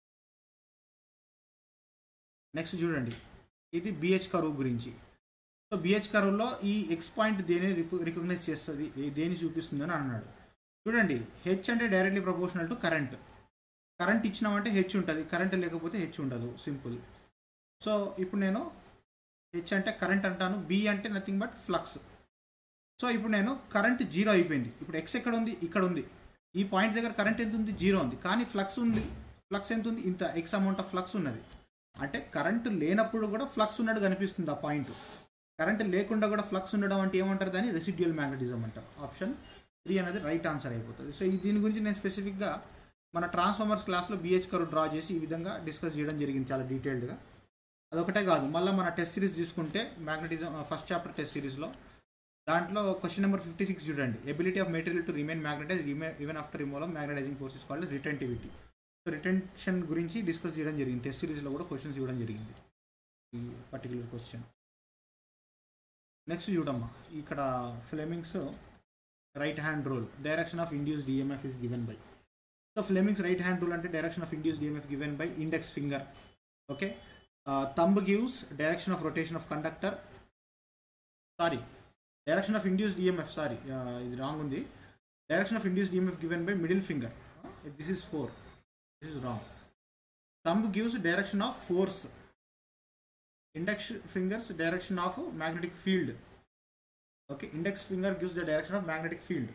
నెక్స్ట్ చూడండి ఇది బిహెచ్ కరువు గురించి సో బిహెచ్ కర్వ్లో ఈ ఎక్స్ పాయింట్ దేని రికగ్నైజ్ చేస్తుంది ఏ- దేని చూపిస్తుంది అని అన్నాడు చూడండి హెచ్ అంటే directly proportional to current current ఇచ్చినామంటే హెచ్ ఉంటుంది కరెంట్ లేకపోతే హెచ్ ఉండదు సింపుల్ సో ఇప్పుడు నేను హెచ్ అంటే కరెంట్ అంటాను బి అంటే నథింగ్ బట్ ఫ్లక్స్ సో ఇప్పుడు నేను కరెంట్ జీరో అయిపోయింది ఇప్పుడు ఎక్స్ ఎక్కడ ఉంది ఇక్కడ ఉంది ఈ పాయింట్ దగ్గర కరెంట్ ఎంత ఉంది జీరో ఉంది కానీ ఫ్లక్స్ ఉంది ఫ్లక్స్ ఎంత ఉంది ఇంత ఎక్స్ అమౌంట్ ఆఫ్ ఫ్లక్స్ ఉన్నది అంటే కరెంట్ లేనప్పుడు కూడా ఫ్లక్స్ ఉన్నట్టు కనిపిస్తుంది ఆ పాయింట్ కరెంట్ లేకుండా కూడా ఫ్లక్స్ ఉండడం అంటే ఏమంటారు దాన్ని రెసిడ్యువల్ మ్యాగ్నటిజం అంటారు ఆప్షన్ త్రీ అనేది రైట్ ఆన్సర్ అయిపోతుంది సో ఈ దీని గురించి నేను స్పెసిఫిక్గా మన ట్రాన్స్ఫార్మర్స్ క్లాస్లో బిహెచ్ కరు డ్రా చేసి ఈ విధంగా డిస్కస్ చేయడం జరిగింది చాలా డీటెయిల్డ్గా అదొకటే కాదు మళ్ళీ మన టెస్ట్ సిరీస్ తీసుకుంటే మ్యాగ్నటిజం ఫస్ట్ చాప్టర్ టెస్ట్ సిరీస్లో దాంట్లో క్వశ్చన్ నెంబర్ ఫిఫ్టీ సిక్స్ చూడండి ability of material to remain magnetise even after removal of magnetising forces called retentivity so retention గురించి డిస్కస్ చేయడం జరిగింది టెస్ట్ సిరీస్లో కూడా క్వశ్చన్స్ ఇవ్వడం జరిగింది ఈ పర్టికులర్ క్వశ్చన్ నెక్స్ట్ చూడమ్మా ఇక్కడ Fleming's right hand rule direction of induce EMF is given by so Fleming's right hand rule అంటే direction of induce EMF given by index finger okay thumb gives direction of rotation of conductor sorry direction of induce EMF sorry ఇది wrong ఉంది direction of induce EMF given by middle finger this is four this is wrong thumb gives direction of force index fingers direction of magnetic field okay index finger gives the direction of magnetic field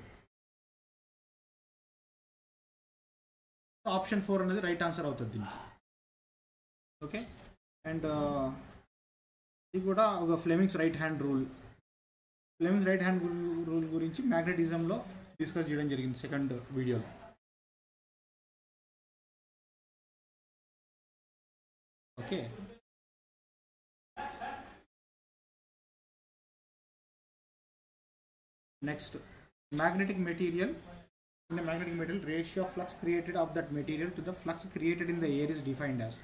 option four అనేది right answer అవుతుంది దీనికి okay and ఇది కూడా ఒక Fleming's right hand rule Fleming's right hand rule గురించి మ్యాగ్నెటిజంలో discuss చేయడం జరిగింది సెకండ్ వీడియోలో okay next magnetic material in a magnetic material ratio of flux created of that material to the flux created in the air is defined as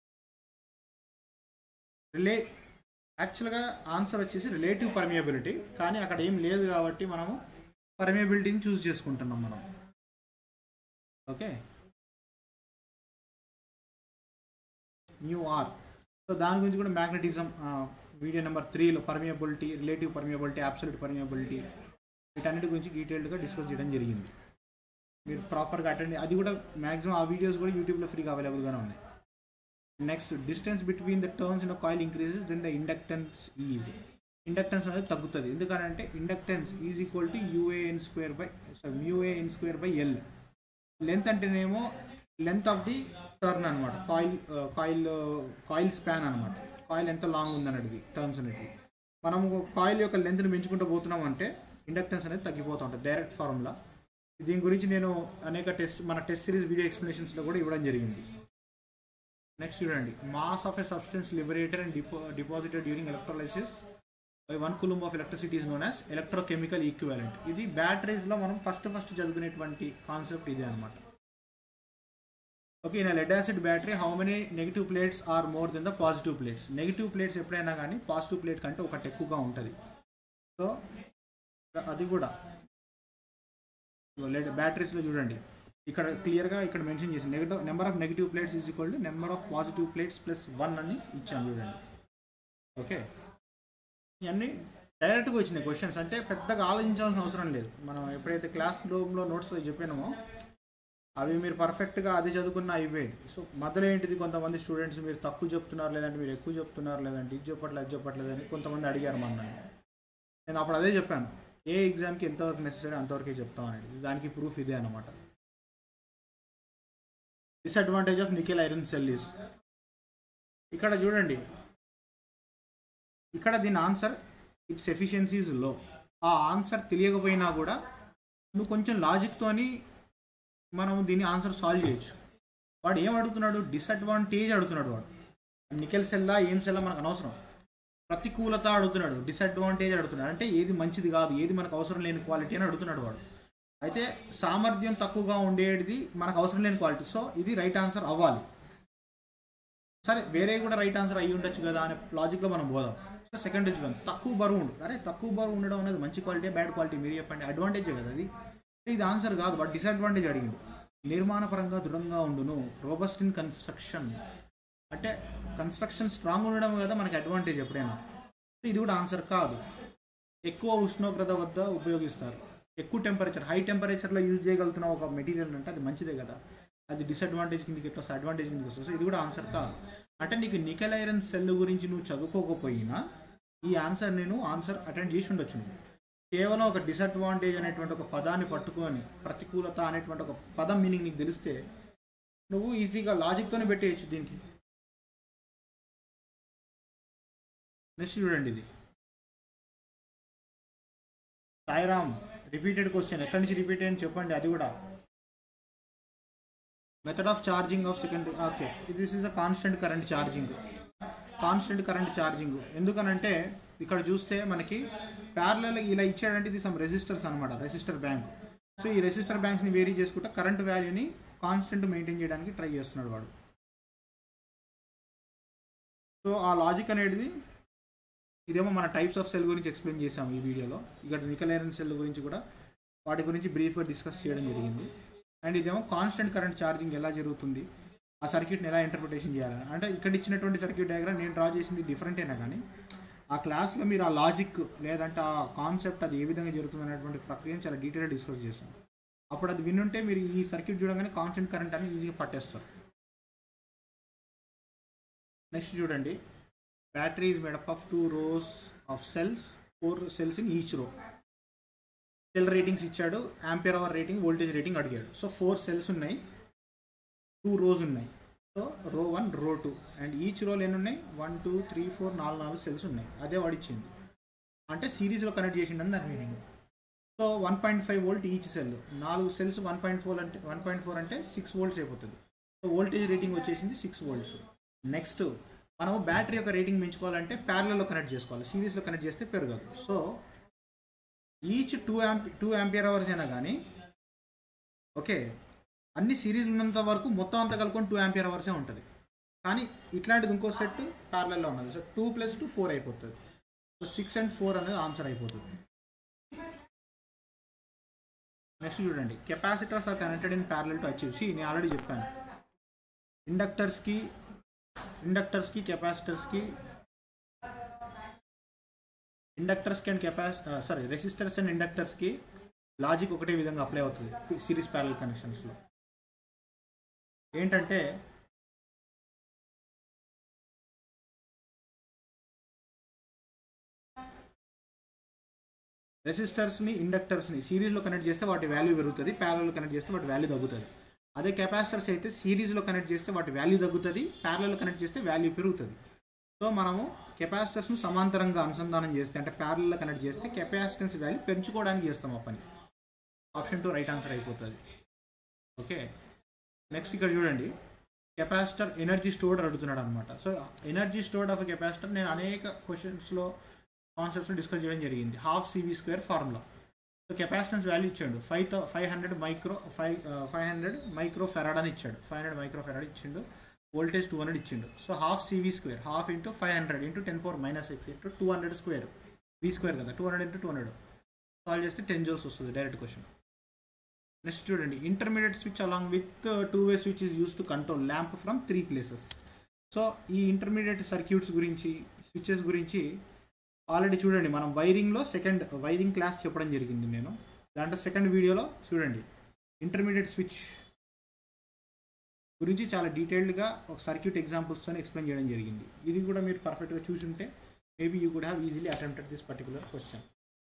రిలే యాక్చువల్గా answer వచ్చేసి relative permeability కానీ అక్కడ ఏం లేదు కాబట్టి మనము పర్మియబిలిటీని చూస్ చేసుకుంటున్నాం మనం ఓకే న్యూ ఆర్ సో దాని గురించి కూడా మ్యాగ్నెటిజం వీడియో నెంబర్ త్రీలో permeability relative permeability absolute permeability వీటన్నిటి గురించి డీటెయిల్డ్గా డిస్కస్ చేయడం జరిగింది మీరు ప్రాపర్గా అటెండ్ అది కూడా మ్యాక్సిమం ఆ వీడియోస్ కూడా యూట్యూబ్లో ఫ్రీగా అవైలబుల్గానే ఉన్నాయి next distance between the turns in coil increases then the inductance is inductance అనేది తగ్గుతుంది ఎందుకంటే inductance is equal to UAN square by UAN square by L length అంటేనేమో లెంత్ ఆఫ్ ది టర్న్ అనమాట కాయిల్ కాయిల్ కాయిల్ స్పాన్ అనమాట coil ఎంత long ఉందన్నది turns అనేది మనము కాయిల్ యొక్క లెంత్ని పెంచుకుంటూ పోతున్నాం అంటే ఇండక్టెన్స్ అనేది తగ్గిపోతూ ఉంటుంది డైరెక్ట్ ఫార్ములా దీని గురించి నేను అనేక టెస్ట్ మన టెస్ట్ సిరీస్ వీడియో ఎక్స్ప్లెనేషన్స్లో కూడా ఇవ్వడం జరిగింది నెక్స్ట్ చూడండి mass of a substance liberated and depo deposited during electrolysis by one coulomb of electricity is known as electrochemical equivalent ఇది బ్యాటరీస్లో మనం ఫస్ట్ ఫస్ట్ చదువుకునేటువంటి కాన్సెప్ట్ ఇదే అనమాట okay in lead acid battery how many negative plates are more than the positive plates negative plates ఎప్పుడైనా కానీ positive plate కంటే ఒకటి ఎక్కువగా ఉంటుంది సో అది కూడా లెడ్ బ్యాటరీస్లో చూడండి ఇక్కడ క్లియర్గా ఇక్కడ మెన్షన్ చేసి negative number of negative plates is equal to number of positive plates plus one అని ఇచ్చాను చూడండి ఓకే ఇవన్నీ డైరెక్ట్గా వచ్చినాయి క్వశ్చన్స్ అంటే పెద్దగా ఆలోచించాల్సిన అవసరం లేదు మనం ఎప్పుడైతే క్లాస్ రూమ్లో నోట్స్లో చెప్పానో అవి మీరు పర్ఫెక్ట్గా అది చదువుకున్న అయిపోయేది సో మధ్యలో ఏంటిది కొంతమంది స్టూడెంట్స్ మీరు తక్కువ చెప్తున్నారు లేదంటే మీరు ఎక్కువ చెప్తున్నారు లేదంటే ఇది చెప్పట్లేదు అది చెప్పట్లేదు అని కొంతమంది అడిగారు మన నేను అప్పుడు అదే చెప్పాను ఏ ఎగ్జామ్కి ఎంతవరకు నెసరీ అంతవరకే చెప్తాం అనేది దానికి ప్రూఫ్ ఇదే అనమాట disadvantage of nickel iron cell is ఇక్కడ చూడండి ఇక్కడ దీని ఆన్సర్ ఇట్స్ ఎఫిషియన్సీస్ లో ఆ ఆన్సర్ తెలియకపోయినా కూడా నువ్వు కొంచెం లాజిక్తోని మనం దీన్ని ఆన్సర్ సాల్వ్ చేయొచ్చు వాడు ఏం అడుగుతున్నాడు డిసడ్వాంటేజ్ అడుగుతున్నాడు వాడు నికెల్ సెల్లా ఏం సెల్లా మనకు అనవసరం ప్రతికూలత అడుగుతున్నాడు డిసడ్వాంటేజ్ అడుగుతున్నాడు అంటే ఏది మంచిది కాదు ఏది మనకు అవసరం లేని క్వాలిటీ అని అడుగుతున్నాడు వాడు అయితే సామర్థ్యం తక్కువగా ఉండేది మనకు అవసరం లేని క్వాలిటీ సో ఇది రైట్ ఆన్సర్ అవ్వాలి సరే వేరే కూడా రైట్ ఆన్సర్ అయ్యి ఉండొచ్చు కదా అనే లాజిక్లో మనం పోదాం సో సెకండ్ చూద్దాం తక్కువ బరువు ఉండు అరే తక్కువ బరువు ఉండడం అనేది మంచి క్వాలిటీ బ్యాడ్ క్వాలిటీ మీరు చెప్పండి అడ్వాంటేజే కదా అది ఇది ఆన్సర్ కాదు బట్ డిసడ్వాంటేజ్ అడిగింది నిర్మాణపరంగా దృఢంగా ఉండును రోబస్ట్ ఇన్ కన్స్ట్రక్షన్ అంటే కన్స్ట్రక్షన్ స్ట్రాంగ్ ఉండడం కదా మనకి అడ్వాంటేజ్ ఎప్పుడైనా సో ఇది కూడా ఆన్సర్ కాదు ఎక్కువ ఉష్ణోగ్రత వద్ద ఉపయోగిస్తారు ఎక్కువ టెంపరేచర్ హై టెంపరేచర్లో యూజ్ చేయగలుగుతున్న ఒక మెటీరియల్ అంటే అది మంచిదే కదా అది డిసడ్వాంటేజ్ కిందకి ఎట్లా అడ్వాంటేజ్ కిందకి వస్తుంది సో ఇది కూడా ఆన్సర్ కాదు అంటే నీకు నికెల్ ఐరన్ సెల్ గురించి నువ్వు చదువుకోకపోయినా ఈ ఆన్సర్ నేను ఆన్సర్ అటెండ్ చేసి ఉండొచ్చు నువ్వు కేవలం ఒక డిసడ్వాంటేజ్ అనేటువంటి ఒక పదాన్ని పట్టుకొని ప్రతికూలత అనేటువంటి ఒక పదం మీనింగ్ నీకు తెలిస్తే నువ్వు ఈజీగా లాజిక్తోనే పెట్టేయచ్చు దీనికి నెక్స్ట్ చూడండి ఇది సాయిరామ్ రిపీటెడ్ క్వశ్చన్ ఎక్కడి నుంచి రిపీట్ అయ్యింది చెప్పండి అది కూడా method of charging of second okay this is a constant current charging constant current charging ఎందుకనంటే ఇక్కడ చూస్తే మనకి ప్యారలల్ ఇలా ఇచ్చాడంటే ఇది సమ్ రెసిస్టర్స్ అనమాట రెసిస్టర్ బ్యాంక్ సో ఈ రెసిస్టర్ బ్యాంక్స్ని వేరీ చేసుకుంటే కరెంట్ వాల్యూని కాన్స్టెంట్ మెయింటైన్ చేయడానికి ట్రై చేస్తున్నాడు వాడు సో ఆ లాజిక్ అనేది ఇదేమో మన టైప్స్ ఆఫ్ సెల్ గురించి ఎక్స్ప్లెయిన్ చేసాం ఈ వీడియోలో ఇక్కడ నికల్ ఐరన్ సెల్ గురించి కూడా వాటి గురించి బ్రీఫ్గా డిస్కస్ చేయడం జరిగింది అండ్ ఇదేమో కాన్స్టెంట్ కరెంట్ ఛార్జింగ్ ఎలా జరుగుతుంది ఆ సర్క్యూట్ని ఎలా ఇంటర్ప్రిటేషన్ చేయాలి అంటే ఇక్కడ ఇచ్చినటువంటి సర్క్యూట్ డయాగ్రామ్ నేను డ్రా చేసింది డిఫరెంట్ అయినా కానీ ఆ క్లాస్లో మీరు ఆ లాజిక్ లేదంటే ఆ కాన్సెప్ట్ అది ఏ విధంగా జరుగుతుంది అనేటువంటి ప్రక్రియను చాలా డీటెయిల్గా డిస్కస్ చేస్తాం అప్పుడు అది వినుంటే మీరు ఈ సర్క్యూట్ చూడగానే కాన్స్టెంట్ కరెంట్ అని ఈజీగా పట్టేస్తారు నెక్స్ట్ చూడండి battery is made up of two rows of cells four cells in each row cell ratings ఇచ్చాడు ampere hour rating voltage rating అడిగాడు సో ఫోర్ సెల్స్ ఉన్నాయి టూ రోస్ ఉన్నాయి so row one row two and each రోలు ఎన్ని ఉన్నాయి one two three four నాలుగు నాలుగు cells ఉన్నాయి అదే వాడిచ్చింది అంటే సిరీస్లో కనెక్ట్ చేసిండని దాని meaning so one point five volt each cell నాలుగు సెల్స్ వన్ పాయింట్ ఫోర్ అంటే వన్ పాయింట్ ఫోర్ అంటే సిక్స్ వోల్ట్స్ అయిపోతుంది సో వోల్టేజ్ రేటింగ్ వచ్చేసింది సిక్స్ వోల్ట్స్ నెక్స్ట్ మనము బ్యాటరీ యొక్క రేటింగ్ పెంచుకోవాలంటే ప్యారలలో కనెక్ట్ చేసుకోవాలి సిరీస్లో కనెక్ట్ చేస్తే పెరగదు so each two amp two ampere hours అయినా కానీ ఓకే అన్ని సిరీస్ ఉన్నంత వరకు మొత్తం అంతా కలుపుకొని టూ యాంపియర్ అవర్సే ఉంటుంది కానీ ఇట్లాంటిది ఇంకో సెట్ ప్యారలలో ఉన్నది so two plus two four అయిపోతుంది సో సిక్స్ అండ్ ఫోర్ అనేది ఆన్సర్ అయిపోతుంది నెక్స్ట్ చూడండి capacitors are connected in parallel to achieve C నేను ఆల్రెడీ చెప్పాను ఇండక్టర్స్కి ఇండక్టర్స్కి కెపాసిటర్స్కి ఇండక్టర్స్కి అండ్ కెపాసి సారీ రెసిస్టర్స్ అండ్ ఇండక్టర్స్కి లాజిక్ ఒకటే విధంగా అప్లై అవుతుంది సిరీస్ ప్యారల్ కనెక్షన్స్లో ఏంటంటే రెసిస్టర్స్ని ఇండక్టర్స్ని సిరీస్లో కనెక్ట్ చేస్తే వాటి వాల్యూ పెరుగుతుంది ప్యారల్లో కనెక్ట్ చేస్తే వాటి వాల్యూ తగ్గుతుంది అదే కెపాసిటర్స్ అయితే సిరీస్లో కనెక్ట్ చేస్తే వాటి వాల్యూ తగ్గుతుంది ప్యారల్లో కనెక్ట్ చేస్తే వాల్యూ పెరుగుతుంది సో మనము కెపాసిటర్స్ను సమాంతరంగా అనుసంధానం చేస్తే అంటే ప్యారల్లో కనెక్ట్ చేస్తే కెపాసిటెన్స్ వాల్యూ పెంచుకోవడానికి చేస్తాం ఆ పని ఆప్షన్ టూ రైట్ ఆన్సర్ అయిపోతుంది ఓకే నెక్స్ట్ ఇక్కడ చూడండి కెపాసిటర్ ఎనర్జీ స్టోర్డ్ అడుగుతున్నాడు అనమాట so energy stored of capacitor నేను అనేక క్వశ్చన్స్లో కాన్సెప్ట్స్ డిస్కస్ చేయడం జరిగింది half CV square formula so capacitance value ఇచ్చాడు five thou five hundred micro five five hundred micro farad అని ఇచ్చాడు ఫైవ్ హండ్రెడ్ మైక్రో ఫెరాడ్ ఇచ్చిండు వోల్టేజ్ టూ హండ్రెడ్ ఇచ్చిండు so half CV square half into five hundred into ten power minus six into two hundred square V square కదా two hundred into two hundred solve చేస్తే ten joules వస్తుంది direct question next చూడండి intermediate switch along with two way switch is use to control lamp from three places so ఈ intermediate circuits గురించి switches గురించి already చూడండి మనం వైరింగ్లో second wiring class చెప్పడం జరిగింది నేను దాంట్లో సెకండ్ వీడియోలో చూడండి ఇంటర్మీడియట్ స్విచ్ గురించి చాలా డీటెయిల్డ్గా ఒక సర్క్యూట్ ఎగ్జాంపుల్స్తో ఎక్స్ప్లెయిన్ చేయడం జరిగింది ఇది కూడా మీరు పర్ఫెక్ట్గా చూసి ఉంటే maybe you could have easily attempted this particular question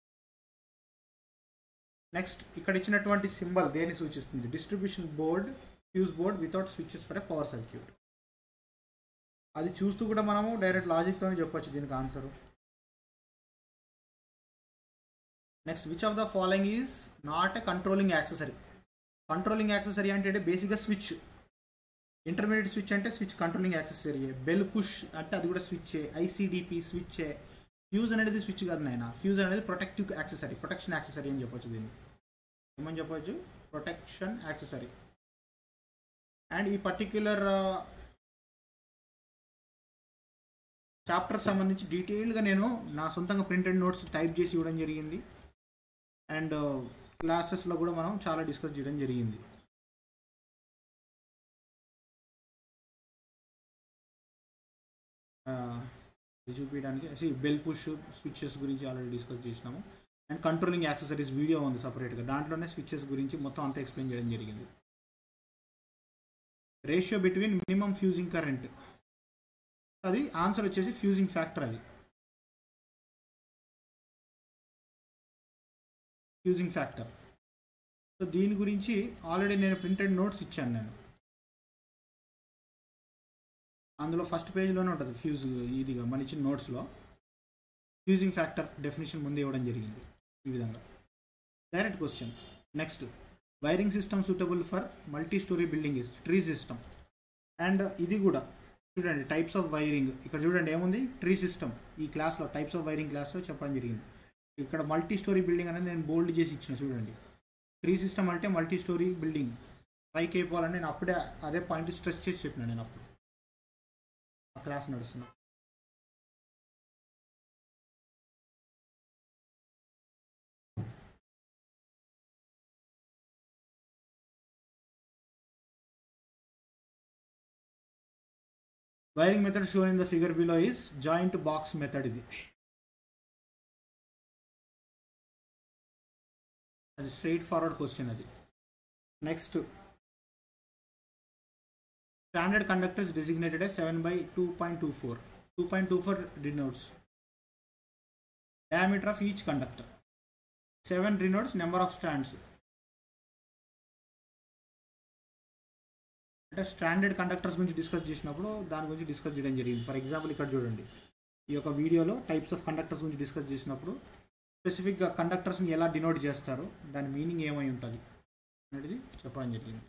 next ఇక్కడ ఇచ్చినటువంటి సింబల్ దేన్ని సూచిస్తుంది distribution board fuse board without switches for a power circuit అది చూస్తూ కూడా మనము డైరెక్ట్ లాజిక్తోనే చెప్పొచ్చు దీనికి answer next which of the following is not a controlling accessory controlling accessory అంటే బేసిక్గా స్విచ్ ఇంటర్మీడియట్ స్విచ్ అంటే switch controlling accessory bell push అంటే అది కూడా స్విచ్ ఐసీడిపి స్విచ్ ఫ్యూజ్ అనేది స్విచ్ కాదు నాయన ఫ్యూజ్ అనేది ప్రొటెక్టివ్ యాక్సెసరీ ప్రొటెక్షన్ యాక్సెసరీ అని చెప్పొచ్చు దీన్ని ఏమని చెప్పొచ్చు ప్రొటెక్షన్ యాక్సెసరీ అండ్ ఈ పర్టిక్యులర్ చాప్టర్కి సంబంధించి డీటెయిల్గా నేను నా సొంతంగా ప్రింటెడ్ నోట్స్ టైప్ చేసి ఇవ్వడం జరిగింది అండ్ క్లాసెస్లో కూడా మనం చాలా డిస్కస్ చేయడం జరిగింది ఇది చూపించడానికి బెల్ పుష్ స్విచ్చెస్ గురించి ఆల్రెడీ డిస్కస్ చేసినాము అండ్ కంట్రోలింగ్ యాక్సెసరీస్ వీడియో ఉంది సపరేట్గా దాంట్లోనే స్విచ్చెస్ గురించి మొత్తం అంతా ఎక్స్ప్లెయిన్ చేయడం జరిగింది ratio between minimum fusing current అది ఆన్సర్ వచ్చేసి ఫ్యూజింగ్ ఫ్యాక్టర్ అది ఫ్యూజింగ్ ఫ్యాక్టర్ సో దీని గురించి ఆల్రెడీ నేను ప్రింటెడ్ నోట్స్ ఇచ్చాను నేను అందులో ఫస్ట్ పేజ్లోనే ఉంటుంది ఫ్యూజ్ ఇదిగా మన ఇచ్చిన నోట్స్లో ఫ్యూజింగ్ ఫ్యాక్టర్ డెఫినేషన్ ముందు ఇవ్వడం జరిగింది ఈ విధంగా direct question next wiring system suitable for multi storey building is tree system and ఇది కూడా చూడండి టైప్స్ ఆఫ్ వైరింగ్ ఇక్కడ చూడండి ఏముంది ట్రీ సిస్టమ్ ఈ క్లాస్లో టైప్స్ ఆఫ్ వైరింగ్ క్లాస్లో చెప్పడం జరిగింది ఇక్కడ మల్టీ స్టోరీ బిల్డింగ్ అనేది నేను బోల్డ్ చేసి ఇచ్చిన చూడండి ట్రీ సిస్టమ్ అంటే మల్టీ స్టోరీ బిల్డింగ్ పైకి అయిపోవాలని నేను అప్పుడే అదే పాయింట్ స్ట్రెస్ చేసి చెప్పిన నేను అప్పుడు ఆ క్లాస్ నడుస్తున్నా wiring method shown in the figure below is joint box method ఇది అది స్ట్రైట్ ఫార్వర్డ్ క్వశ్చన్ అది next standard conductors designated seven by two point two four two point two four denotes diameter of each conductor 7 denotes number of strands అంటే standard conductors గురించి discuss చేసినప్పుడు దాని గురించి discuss చేయడం జరిగింది ఫర్ ఎగ్జాంపుల్ ఇక్కడ చూడండి ఈ యొక్క వీడియోలో టైప్స్ ఆఫ్ కండక్టర్స్ గురించి డిస్కస్ చేసినప్పుడు స్పెసిఫిక్గా కండక్టర్స్ని ఎలా డినోట్ చేస్తారు దాని మీనింగ్ ఏమై ఉంటుంది అనేది చెప్పడం జరిగింది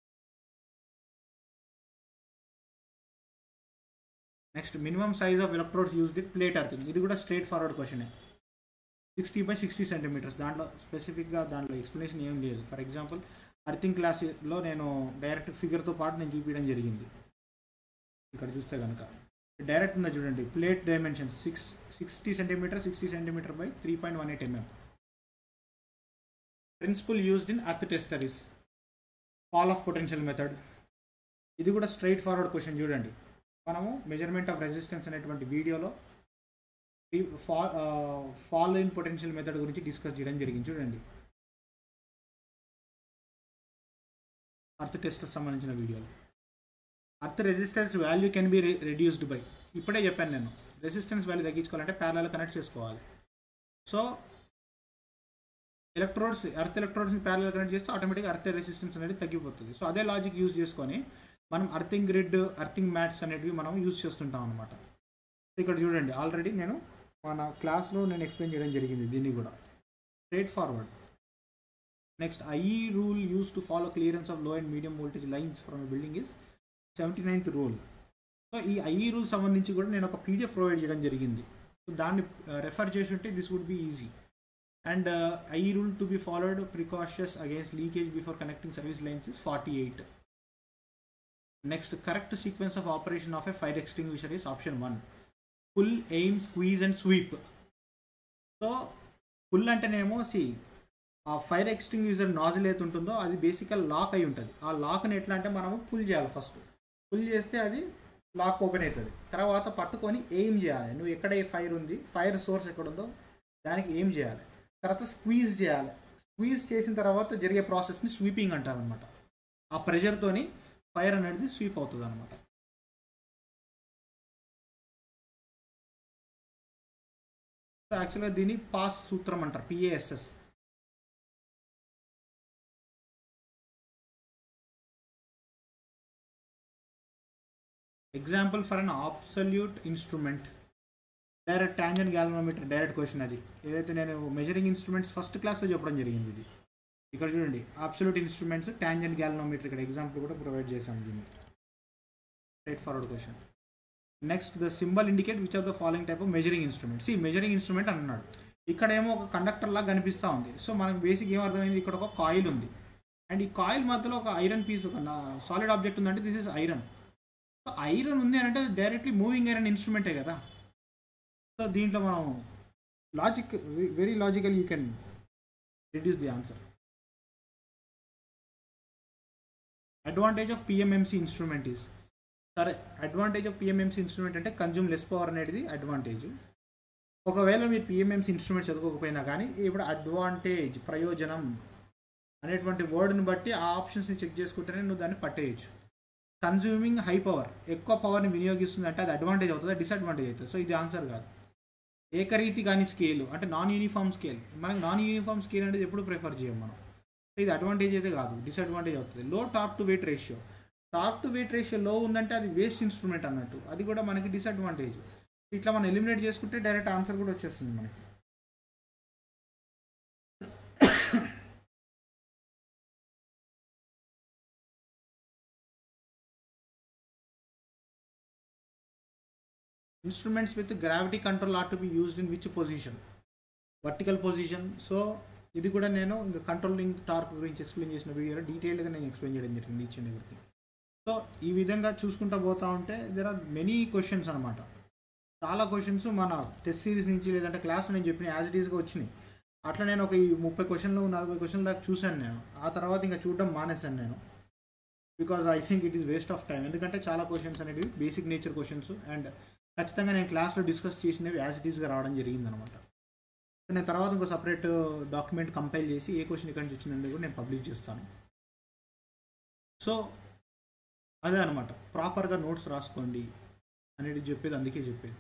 next minimum size of electrodes used it plate earthing ఇది కూడా స్ట్రేట్ ఫార్వర్డ్ క్వశ్చనే సిక్స్టీ బై సిక్స్టీ సెంటీమీటర్స్ దాంట్లో స్పెసిఫిక్గా దాంట్లో ఎక్స్ప్లెనేషన్ ఏం లేదు ఫర్ ఎగ్జాంపుల్ అర్థింగ్ క్లాస్లో నేను డైరెక్ట్ ఫిగర్తో పాటు నేను చూపించడం జరిగింది ఇక్కడ చూస్తే కనుక డైరెక్ట్ ఉన్న చూడండి plate dimension six sixty centimetre sixty centimetre by three point one eight mm principle used in earth tester is fall of potential method ఇది కూడా స్ట్రైట్ ఫార్వర్డ్ క్వశ్చన్ చూడండి మనము మెజర్మెంట్ ఆఫ్ రెసిస్టెన్స్ అనేటువంటి వీడియోలో fall fall in potential method గురించి discuss చేయడం జరిగింది చూడండి అర్త్ టెస్ట్ సంబంధించిన వీడియోలో earth resistance value can be reduced by ఇప్పుడే చెప్పాను నేను రెసిస్టెన్స్ వాల్యూ తగ్గించుకోవాలంటే ప్యారల్ కనెక్ట్ చేసుకోవాలి సో ఎలక్ట్రోడ్స్ ఎర్త్ ఎలక్ట్రోడ్స్ని ప్యారల్ కనెక్ట్ చేస్తే ఆటోమేటిక్గా అర్త్ రెసిస్టెన్స్ అనేది తగ్గిపోతుంది సో అదే లాజిక్ యూజ్ చేసుకొని మనం అర్థింగ్ గ్రిడ్ అర్థింగ్ మ్యాట్స్ అనేటివి మనం యూజ్ చేస్తుంటాం అనమాట ఇక్కడ చూడండి ఆల్రెడీ నేను మన క్లాస్లో నేను ఎక్స్ప్లెయిన్ చేయడం జరిగింది దీన్ని కూడా straight forward next IE rule use to follow clearance of low and medium voltage lines from building is seventy ninth rule so ఈ ఐఈ రూల్ సంబంధించి కూడా నేను ఒక పీడిఎఫ్ ప్రొవైడ్ చేయడం జరిగింది సో దాన్ని రెఫర్ చేసి ఉంటే this would be easy and IE rule to be followed precautions against leakage before connecting service lines is forty eight next correct sequence of operation of a fire extinguisher is option one pull aim squeeze and sweep so pull అంటేనేమో సి ఆ fire extinguisher nozzle ఏది ఉంటుందో అది బేసికల్ lock అయి ఉంటుంది ఆ లాక్ని ఎట్లా అంటే మనము పుల్ చేయాలి ఫస్ట్ పుల్ చేస్తే అది లాక్ ఓపెన్ అవుతుంది తర్వాత పట్టుకొని ఎయిమ్ చేయాలి నువ్వు ఎక్కడ ఏ ఫైర్ ఉంది ఫైర్ సోర్స్ ఎక్కడ ఉందో దానికి ఏం చేయాలి తర్వాత స్క్వీజ్ చేయాలి స్క్వీజ్ చేసిన తర్వాత జరిగే ప్రాసెస్ని స్వీపింగ్ అంటారు అనమాట ఆ ప్రెషర్తోని ఫైర్ అనేది స్వీప్ అవుతుంది అనమాట యాక్చువల్గా దీన్ని పాస్ సూత్రం అంటారు P A S S example for an absolute instrument direct tangent galvanometer direct question అది ఏదైతే నేను మెజరింగ్ ఇన్స్ట్రుమెంట్స్ ఫస్ట్ క్లాస్లో చెప్పడం జరిగింది ఇది ఇక్కడ చూడండి అబ్సల్యూట్ ఇన్స్ట్రుమెంట్స్ ట్యాంజెంట్ గ్యాల్నోమీటర్ ఇక్కడ ఎగ్జాంపుల్ కూడా ప్రొవైడ్ చేసాం దీన్ని straight forward question next the symbol indicate which of the following type of measuring instruments ఈ మెజరింగ్ ఇన్స్ట్రుమెంట్ అన్నాడు ఇక్కడ ఏమో ఒక కండక్టర్ లాగా కనిపిస్తూ ఉంది సో మనకు బేసిక్ ఏం అర్థమైంది ఇక్కడ ఒక కాయిల్ ఉంది అండ్ ఈ కాయిల్ మధ్యలో ఒక ఐరన్ పీస్ ఒక సాలిడ్ ఆబ్జెక్ట్ ఉందంటే this is iron so iron ఉంది అంటే డైరెక్ట్లీ మూవింగ్ ఐరన్ ఇన్స్ట్రుమెంటే కదా సో దీంట్లో మనం logic very logical you can reduce the answer advantage of PMMC instrument is సరే అడ్వాంటేజ్ ఆఫ్ పిఎంఎంసీ ఇన్స్ట్రుమెంట్ అంటే కన్జ్యూమ్ లెస్ పవర్ అనేది advantage ఒకవేళ మీరు పిఎంఎంసీ ఇన్స్ట్రుమెంట్ చదువుకోకపోయినా కానీ ఇప్పుడు అడ్వాంటేజ్ ప్రయోజనం అనేటువంటి వర్డ్ని బట్టి ఆ ఆప్షన్స్ని చెక్ చేసుకుంటేనే నువ్వు దాన్ని పట్టేయచ్చు కన్జ్యూమింగ్ హై పవర్ ఎక్కువ పవర్ని వినియోగిస్తుంది అంటే అది అడ్వాంటేజ్ అవుతుందా డిసడ్వాంటేజ్ అవుతుంది సో ఇది ఆన్సర్ కాదు ఏకరీతి కానీ స్కేల్ అంటే నాన్ యూనిఫామ్ స్కేల్ మనకి నాన్ యూనిఫామ్ స్కేల్ అనేది ఎప్పుడు ప్రిఫర్ చేయం మనం సో ఇది అడ్వాంటేజ్ అయితే కాదు డిసడ్వాంటేజ్ అవుతుంది లో టాప్ టు వెయిట్ రేషియో టాప్ టు వెయిట్ రేషియో లో ఉందంటే అది వేస్ట్ ఇన్స్ట్రుమెంట్ అన్నట్టు అది కూడా మనకి డిసడ్వాంటేజ్ ఇట్లా మనం ఎలిమినేట్ చేసుకుంటే డైరెక్ట్ ఆన్సర్ కూడా వచ్చేస్తుంది మనకి instruments with gravity control are to be used in which position vertical position so ఇది కూడా నేను ఇంకా కంట్రోలింగ్ టార్క్ గురించి ఎక్స్ప్లెయిన్ చేసిన వీడియోలో డీటెయిల్గా నేను ఎక్స్ప్లెయిన్ చేయడం జరిగింది ఈచ్ అండ్ ఎవ్రీథింగ్ సో ఈ విధంగా చూసుకుంటా పోతా ఉంటే దెర్ ఆర్ మెనీ క్వశ్చన్స్ అనమాట చాలా క్వశ్చన్స్ మన టెస్ట్ సిరీస్ నుంచి లేదంటే క్లాస్ నేను చెప్పిన యాజ్ ఇట్ ఈస్గా వచ్చినాయి అట్లా నేను ఒక ఈ ముప్పై క్వశ్చన్లు నలభై క్వశ్చన్ దాకా చూశాను నేను ఆ తర్వాత ఇంకా చూడడం మానేశాను నేను because I think it is waste of time ఎందుకంటే చాలా క్వశ్చన్స్ అనేవి బేసిక్ నేచర్ క్వశ్చన్స్ అండ్ ఖచ్చితంగా నేను క్లాస్లో డిస్కస్ చేసినవి యాజ్ ఇట్ ఈస్గా రావడం జరిగిందనమాట నేను తర్వాత ఇంకో సపరేట్ డాక్యుమెంట్ కంపైల్ చేసి ఏ క్వశ్చన్ ఇక్కడి నుంచి వచ్చిందని కూడా నేను పబ్లిష్ చేస్తాను సో అదే అనమాట ప్రాపర్గా నోట్స్ రాసుకోండి అనేది చెప్పేది అందుకే చెప్పేది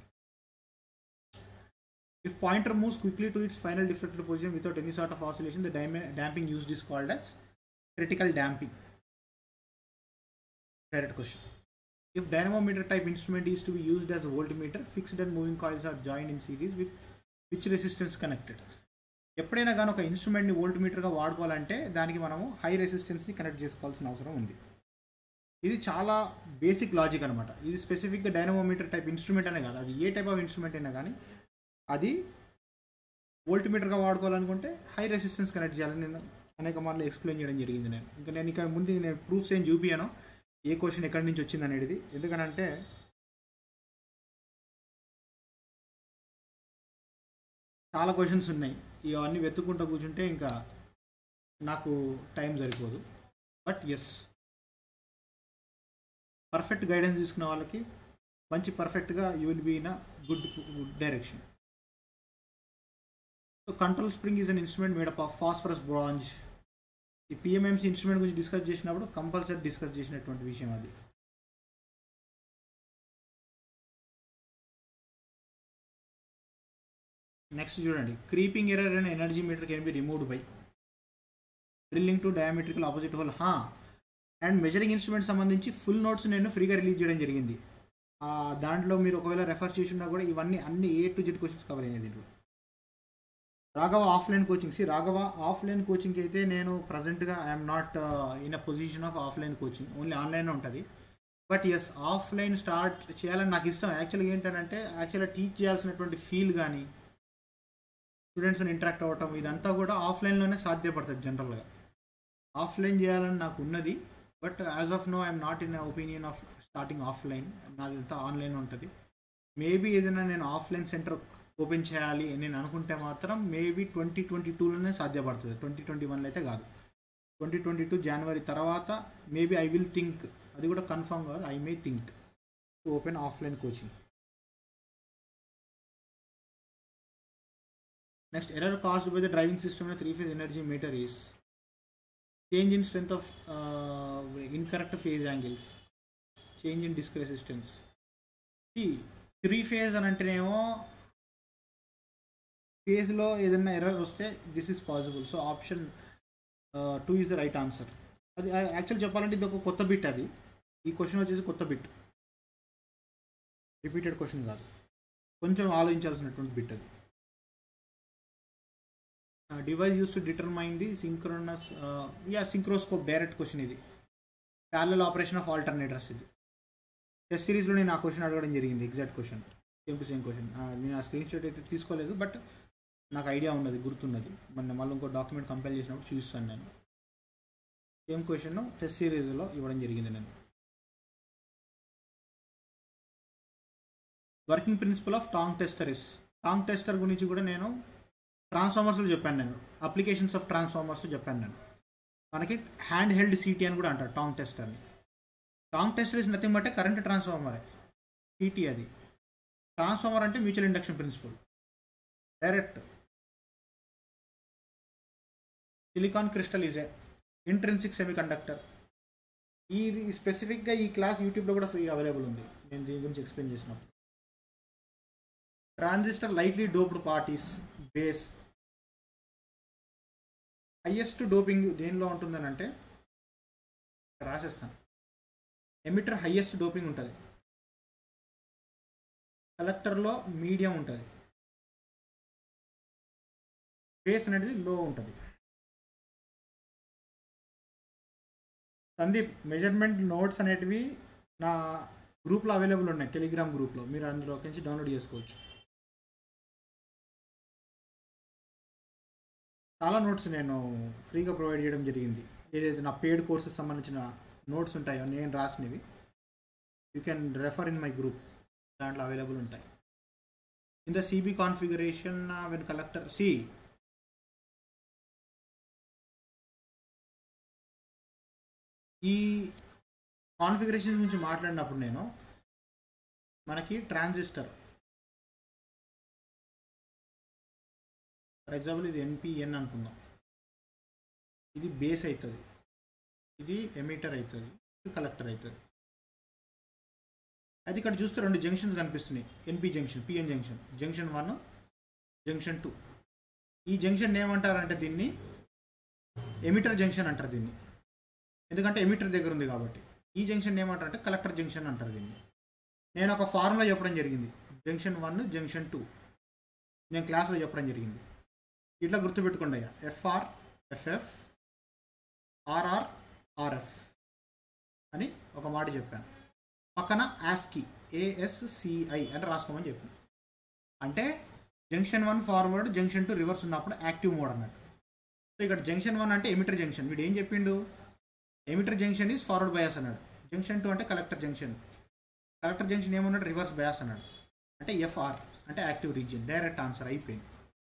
if pointer moves quickly to its final deflected position without any sort of oscillation the damping used is called as critical damping direct question If dynamometer type instrument is to be used as a voltmeter, fixed and moving coils are joined in series with which resistance connected. ఎప్పుడైనా కానీ ఒక ఇన్స్ట్రుమెంట్ని వోల్ట్మీటర్గా వాడుకోవాలంటే దానికి మనము high రెసిస్టెన్స్ని connect చేసుకోవాల్సిన అవసరం ఉంది ఇది చాలా బేసిక్ లాజిక్ అనమాట ఇది స్పెసిఫిక్గా డైనమోమీటర్ టైప్ ఇన్స్ట్రుమెంట్ అనే కాదు అది ఏ టైప్ ఆఫ్ ఇన్స్ట్రుమెంట్ అయినా కానీ అది వోల్ట్మీటర్గా వాడుకోవాలనుకుంటే హై రెసిస్టెన్స్ కనెక్ట్ చేయాలని నేను అనేక మార్లు ఎక్స్ప్లెయిన్ చేయడం జరిగింది నేను ఇంకా నేను ఇక్కడ ముందు నేను ప్రూఫ్స్ ఏం చూపియాను ఏ క్వశ్చన్ ఎక్కడి నుంచి వచ్చింది అనేది ఎందుకనంటే చాలా క్వశ్చన్స్ ఉన్నాయి ఇవన్నీ వెతుక్కుంటూ కూర్చుంటే ఇంకా నాకు టైం సరిపోదు బట్ ఎస్ పర్ఫెక్ట్ గైడెన్స్ తీసుకున్న వాళ్ళకి మంచి పర్ఫెక్ట్గా you will be in a good good direction so control spring is an instrument made up of phosphorus bronze ఈ పిఎంఎంసీ ఇన్స్ట్రుమెంట్ గురించి డిస్కస్ చేసినప్పుడు కంపల్సరీ డిస్కస్ చేసినటువంటి విషయం అది నెక్స్ట్ చూడండి creeping error and energy meter can be removed by drilling two diametrical opposite hole హా and measuring instrument సంబంధించి full notes నేను ఫ్రీగా రిలీజ్ చేయడం జరిగింది ఆ, దాంట్లో మీరు ఒకవేళ రెఫర్ చేసి ఉన్నా కూడా ఇవన్నీ అన్ని A to Z questions cover అయ్యేది దీంట్లో రాఘవ ఆఫ్లైన్ కోచింగ్ సి రాఘవ ఆఫ్లైన్ కోచింగ్కి అయితే నేను ప్రజెంట్గా I'm not in a position of offline coaching only online ఉంటుంది బట్ ఎస్ ఆఫ్లైన్ స్టార్ట్ చేయాలని నాకు ఇష్టం యాక్చువల్గా ఏంటంటే యాక్చువల్గా టీచ్ చేయాల్సినటువంటి ఫీల్ కానీ స్టూడెంట్స్ని ఇంటరాక్ట్ అవ్వటం ఇదంతా కూడా ఆఫ్లైన్లోనే సాధ్యపడుతుంది జనరల్గా ఆఫ్లైన్ చేయాలని నాకు ఉన్నది but as of now I'm not in opinion of starting offline నాదంతా ఆన్లైన్ ఉంటుంది మేబీ ఏదైనా నేను ఆఫ్లైన్ సెంటర్ ఓపెన్ చేయాలి అని నేను అనుకుంటే మాత్రం మేబీ ట్వంటీ ట్వంటీ టూలోనే సాధ్యపడుతుంది ట్వంటీ ట్వంటీ వన్లో అయితే కాదు ట్వంటీ ట్వంటీ టూ జనవరి తర్వాత మేబీ ఐ విల్ థింక్ అది కూడా కన్ఫర్మ్ కాదు I may think to open offline coaching next error caused by the driving system three phase energy meter is change in strength of incorrect phase angles change in disc resistance three phase అని అంటేనేమో ఫేజ్లో ఏదైనా error వస్తే this is possible so option two is the right answer అది actual చెప్పాలంటే ఇది ఒక కొత్త బిట్ అది ఈ క్వశ్చన్ వచ్చేసి కొత్త బిట్ రిపీటెడ్ క్వశ్చన్ కాదు కొంచెం ఆలోచించాల్సినటువంటి బిట్ అది device use to determine the synchronous యా సింక్రోస్కోప్ డైరెక్ట్ క్వశ్చన్ ఇది ప్యారల్ ఆపరేషన్ ఆఫ్ ఆల్టర్నేటర్స్ ఇది టెస్ట్ సిరీస్లో నేను ఆ క్వశ్చన్ అడగడం జరిగింది exact question same to same question నేను ఆ స్క్రీన్ షాట్ అయితే తీసుకోలేదు బట్ నాకు ఐడియా ఉన్నది గుర్తున్నది మొన్న మళ్ళీ ఇంకో డాక్యుమెంట్ కంపైల్ చేసినప్పుడు చూస్తాను నేను సేమ్ క్వశ్చన్ టెస్ట్ సిరీస్లో ఇవ్వడం జరిగింది నేను working principle of tong tester is tong tester గురించి కూడా నేను ట్రాన్స్ఫార్మర్స్లో చెప్పాను నేను అప్లికేషన్స్ ఆఫ్ ట్రాన్స్ఫార్మర్స్ చెప్పాను నేను మనకి హ్యాండ్ హెల్డ్ సిటీ అని కూడా అంటారు టాంగ్ టెస్టర్ని tong tester is nothing but current transformer CT అది ట్రాన్స్ఫార్మర్ అంటే mutual induction principle direct silicon crystal is a intrinsic semiconductor ఈ స్పెసిఫిక్గా ఈ క్లాస్ యూట్యూబ్లో కూడా ఫ్రీ అవైలబుల్ ఉంది నేను దీని గురించి ఎక్స్ప్లెయిన్ చేసినప్పుడు transistor lightly doped part is base highest doping దేనిలో ఉంటుందని అంటే రాసేస్తాను ఎమిటర్ హయ్యెస్ట్ డోపింగ్ ఉంటుంది కలెక్టర్లో మీడియం ఉంటుంది బేస్ అనేది లో ఉంటుంది సందీప్ మెజర్మెంట్ నోట్స్ అనేటివి నా గ్రూప్లో అవైలబుల్ ఉన్నాయి టెలిగ్రామ్ గ్రూప్లో మీరు అందులోకి నుంచి డౌన్లోడ్ చేసుకోవచ్చు చాలా నోట్స్ నేను ఫ్రీగా ప్రొవైడ్ చేయడం జరిగింది ఏదైతే నా పెయిడ్ కోర్సెస్ సంబంధించిన నోట్స్ ఉంటాయో నేను రాసినవి you can refer in my group దాంట్లో అవైలబుల్ ఉంటాయి in the CB configuration when collector C E configuration గురించి మాట్లాడినప్పుడు నేను మనకి ట్రాన్సిస్టర్ ఫర్ ఎగ్జాంపుల్ ఇది ఎన్పిఎన్ అనుకుందాం ఇది బేస్ అవుతుంది ఇది ఎమిటర్ అవుతుంది ఇది కలెక్టర్ అవుతుంది అయితే ఇక్కడ చూస్తే రెండు జంక్షన్స్ కనిపిస్తున్నాయి NP junction PN junction junction one junction two ఈ జంక్షన్ ఏమంటారంటే దీన్ని ఎమిటర్ జంక్షన్ అంటారు దీన్ని ఎందుకంటే ఎమిటర్ దగ్గర ఉంది కాబట్టి ఈ జంక్షన్ ఏమంటారంటే కలెక్టర్ జంక్షన్ అంటారు దీన్ని నేను ఒక ఫార్ములా చెప్పడం జరిగింది జంక్షన్ వన్ జంక్షన్ టూ నేను క్లాస్లో చెప్పడం జరిగింది ఇట్లా గుర్తుపెట్టుకోండి అయ్యా ఎఫ్ఆర్ ఎఫ్ఎఫ్ ఆర్ఆర్ ఆర్ఎఫ్ అని ఒక మాట చెప్పాను పక్కన యాస్కి ఏఎస్సిఐ అని రాసుకోమని చెప్పాను అంటే junction one forward junction two reverse ఉన్నప్పుడు యాక్టివ్ మోడ్ అన్నట్టు సో ఇక్కడ జంక్షన్ వన్ అంటే ఎమిటర్ జంక్షన్ వీడు ఏం చెప్పిండు emitter junction is forward bias అన్నాడు జంక్షన్ టూ అంటే కలెక్టర్ జంక్షన్ కలెక్టర్ జంక్షన్ ఏమన్నాడు రివర్స్ బయాస్ అన్నాడు అంటే ఎఫ్ఆర్ అంటే యాక్టివ్ రీజియన్ డైరెక్ట్ ఆన్సర్ అయిపోయింది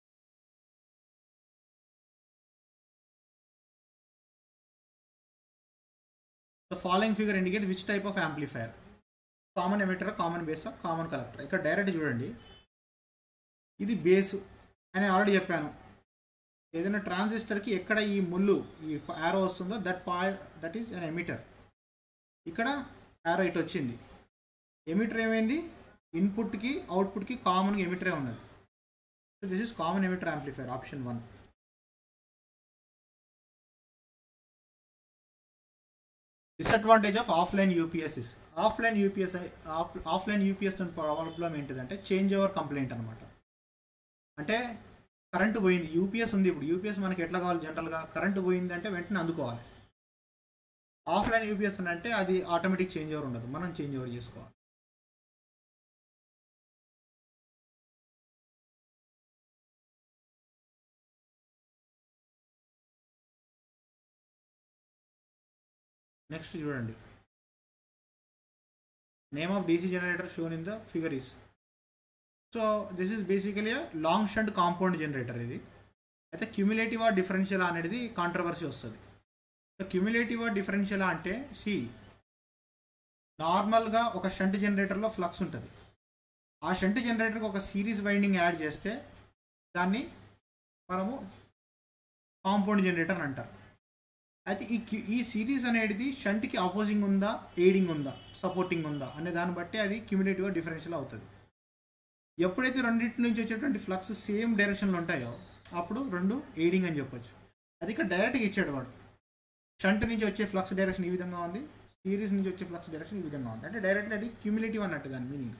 the following figure indicate which type of amplifier common emitter common base common collector ఇక్కడ direct చూడండి ఇది బేస్ అని ఆల్రెడీ చెప్పాను ఏదైనా ట్రాన్సిస్టర్కి ఎక్కడ ఈ ముళ్ళు ఈ యారో వస్తుందో దట్ పా దట్ ఈస్ అన్ ఎమిటర్ ఇక్కడ యారో ఇటు వచ్చింది ఎమిటర్ ఏమైంది ఇన్పుట్కి అవుట్పుట్కి కామన్గా ఎమిటరే ఉన్నది so this is common emitter amplifier option one disadvantage of offline UPS offline UPS offline UPS problem ఏంటిదంటే చేంజ్ ఓవర్ కంప్లైంట్ అనమాట అంటే కరెంటు పోయింది యూపీఎస్ ఉంది ఇప్పుడు యూపీఎస్ మనకి ఎట్లా కావాలి జనరల్గా కరెంటు పోయింది అంటే వెంటనే అందుకోవాలి ఆఫ్లైన్ యూపీఎస్ అంటే అది ఆటోమేటిక్ చేంజ్ ఓవర్ ఉండదు మనం చేంజ్ ఓవర్ చేసుకోవాలి నెక్స్ట్ చూడండి name of DC generator shown in the figure is so this is basically long shunt compound generator ఇది అయితే క్యుములేటివా డిఫరెన్షియల్ అనేది కాంట్రవర్సీ వస్తుంది సో క్యుములేటివా డిఫరెన్షియల్ అంటే సి నార్మల్గా ఒక షంట్ జనరేటర్లో ఫ్లక్స్ ఉంటుంది ఆ షంట్ జనరేటర్కి ఒక సిరీస్ వైండింగ్ యాడ్ చేస్తే దాన్ని మనము కాంపౌండ్ జనరేటర్ అంటారు అయితే ఈ క్యూ- ఈ సిరీస్ అనేది షంట్కి ఆపోజింగ్ ఉందా ఎయిడింగ్ ఉందా సపోర్టింగ్ ఉందా అనే దాన్ని బట్టి అది క్యూములేటివ్గా డిఫరెన్షియల్ అవుతుంది ఎప్పుడైతే రెండింటి నుంచి వచ్చేటువంటి ఫ్లక్స్ సేమ్ డైరెక్షన్లో ఉంటాయో అప్పుడు రెండు ఎయిడింగ్ అని చెప్పొచ్చు అది ఇక్కడ డైరెక్ట్గా ఇచ్చాడు వాడు షంట్ నుంచి వచ్చే ఫ్లక్స్ డైరెక్షన్ ఈ విధంగా ఉంది సిరీస్ నుంచి వచ్చే ఫ్లక్స్ డైరెక్షన్ ఈ విధంగా ఉంది అంటే డైరెక్ట్ అది క్యూములేటివ్ అన్నట్టు దాని మీనింగ్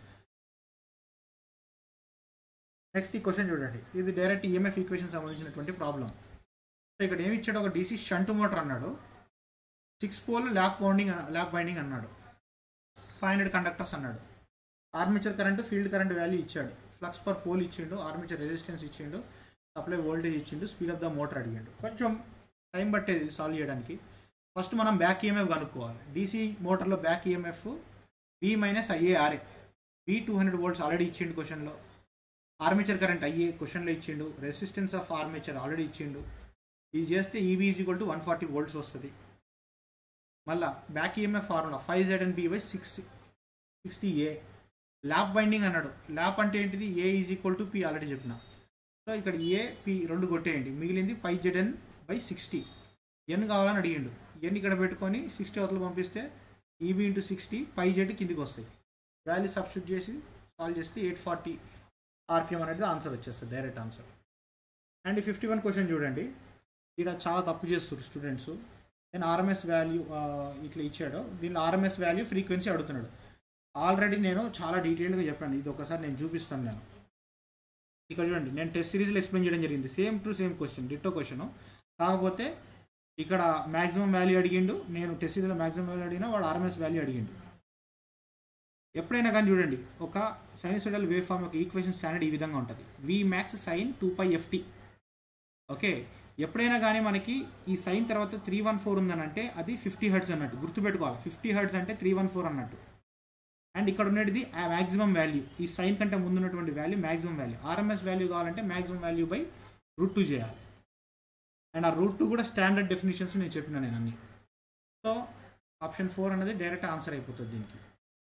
నెక్స్ట్ ఈ క్వశ్చన్ చూడండి ఇది డైరెక్ట్ ఈఎంఎఫ్ ఈక్వేషన్ సంబంధించినటువంటి ప్రాబ్లం సో ఇక్కడ ఏమి ఇచ్చాడు ఒక డీసీ షంట్ మోటార్ అన్నాడు six pole lap winding lap winding అన్నాడు ఫైవ్ హండ్రెడ్ కండక్టర్స్ అన్నాడు armature current field current value ఇచ్చాడు ఫ్లక్స్ పర్ పోల్ ఇచ్చిండు ఆర్మేచర్ రెసిస్టెన్స్ ఇచ్చిండు సప్లై వోల్టేజ్ ఇచ్చిండు స్పీడ్ ఆఫ్ ద మోటార్ అడిగాడు కొంచెం టైం పట్టేది సాల్వ్ చేయడానికి ఫస్ట్ మనం బ్యాక్ ఈఎంఎఫ్ కనుక్కోవాలి డీసీ మోటార్లో back EMF V minus I A R A V two hundred volts already ఇచ్చిండు క్వశ్చన్లో ఆర్మేచర్ కరెంట్ ఐఏ క్వశ్చన్లో ఇచ్చిండు రెసిస్టెన్స్ ఆఫ్ ఆర్మేచర్ ఆల్రెడీ ఇచ్చిండు ఇది చేస్తే E B is equal to one forty volts వస్తుంది మళ్ళా back EMF formula five Z and B by six sixty A lap winding అన్నాడు ల్యాప్ అంటే ఏంటిది A is equal to P already చెప్పిన so ఇక్కడ ఏ పి రెండు కొట్టేయండి మిగిలింది five Z N by sixty N కావాలని అడిగిండు ఎన్ ఇక్కడ పెట్టుకొని సిక్స్టీ అవతలు పంపిస్తే ఈబీ ఇంటూ సిక్స్టీ పై జెడ్ కిందికి వస్తాయి వాల్యూ సబ్స్టిట్యూట్ చేసి సాల్వ్ చేస్తే ఎయిట్ ఫార్టీ ఆర్పిఎం అనేది ఆన్సర్ వచ్చేస్తుంది direct answer and fifty one question చూడండి ఇక్కడ చాలా తప్పు చేస్తారు స్టూడెంట్స్ నేను ఆర్ఎంఎస్ వాల్యూ ఇట్లా ఇచ్చాడు దీనిలో ఆర్ఎంఎస్ వాల్యూ ఫ్రీక్వెన్సీ అడుగుతున్నాడు ఆల్రెడీ నేను చాలా డీటెయిల్గా చెప్పాను ఇది ఒకసారి నేను చూపిస్తాను నేను ఇక్కడ చూడండి నేను టెస్ట్ సిరీస్లో ఎక్స్ప్లెయిన్ చేయడం జరిగింది same to same question ditto question కాకపోతే ఇక్కడ మ్యాక్సిమం వాల్యూ అడిగిండు నేను టెస్ట్ సిరీస్లో మ్యాక్సిమం వాల్యూ అడిగినా వాడు ఆర్ఎంఎస్ వాల్యూ అడిగిండు ఎప్పుడైనా కానీ చూడండి ఒక సైనిసోడల్ వేవ్ ఫామ్ యొక్క ఈక్వేషన్ స్టాండర్డ్ ఈ విధంగా ఉంటుంది V max sine two pi F T okay ఎప్పుడైనా కానీ మనకి ఈ సైన్ తర్వాత త్రీ వన్ ఫోర్ ఉందనంటే అది ఫిఫ్టీ హర్ట్స్ అన్నట్టు గుర్తుపెట్టుకోవాలి ఫిఫ్టీ హర్ట్స్ అంటే త్రీ వన్ ఫోర్ అన్నట్టు అండ్ ఇక్కడ ఉన్నది ఆ మ్యాక్సిమం వాల్యూ ఈ సైన్ కంటే ముందున్నటువంటి value maximum value RMS value కావాలంటే maximum value by root two చేయాలి అండ్ ఆ రూట్ టూ కూడా స్టాండర్డ్ డెఫినేషన్స్ నేను చెప్పిన నేను అన్ని సో ఆప్షన్ ఫోర్ అనేది డైరెక్ట్ ఆన్సర్ అయిపోతుంది దీనికి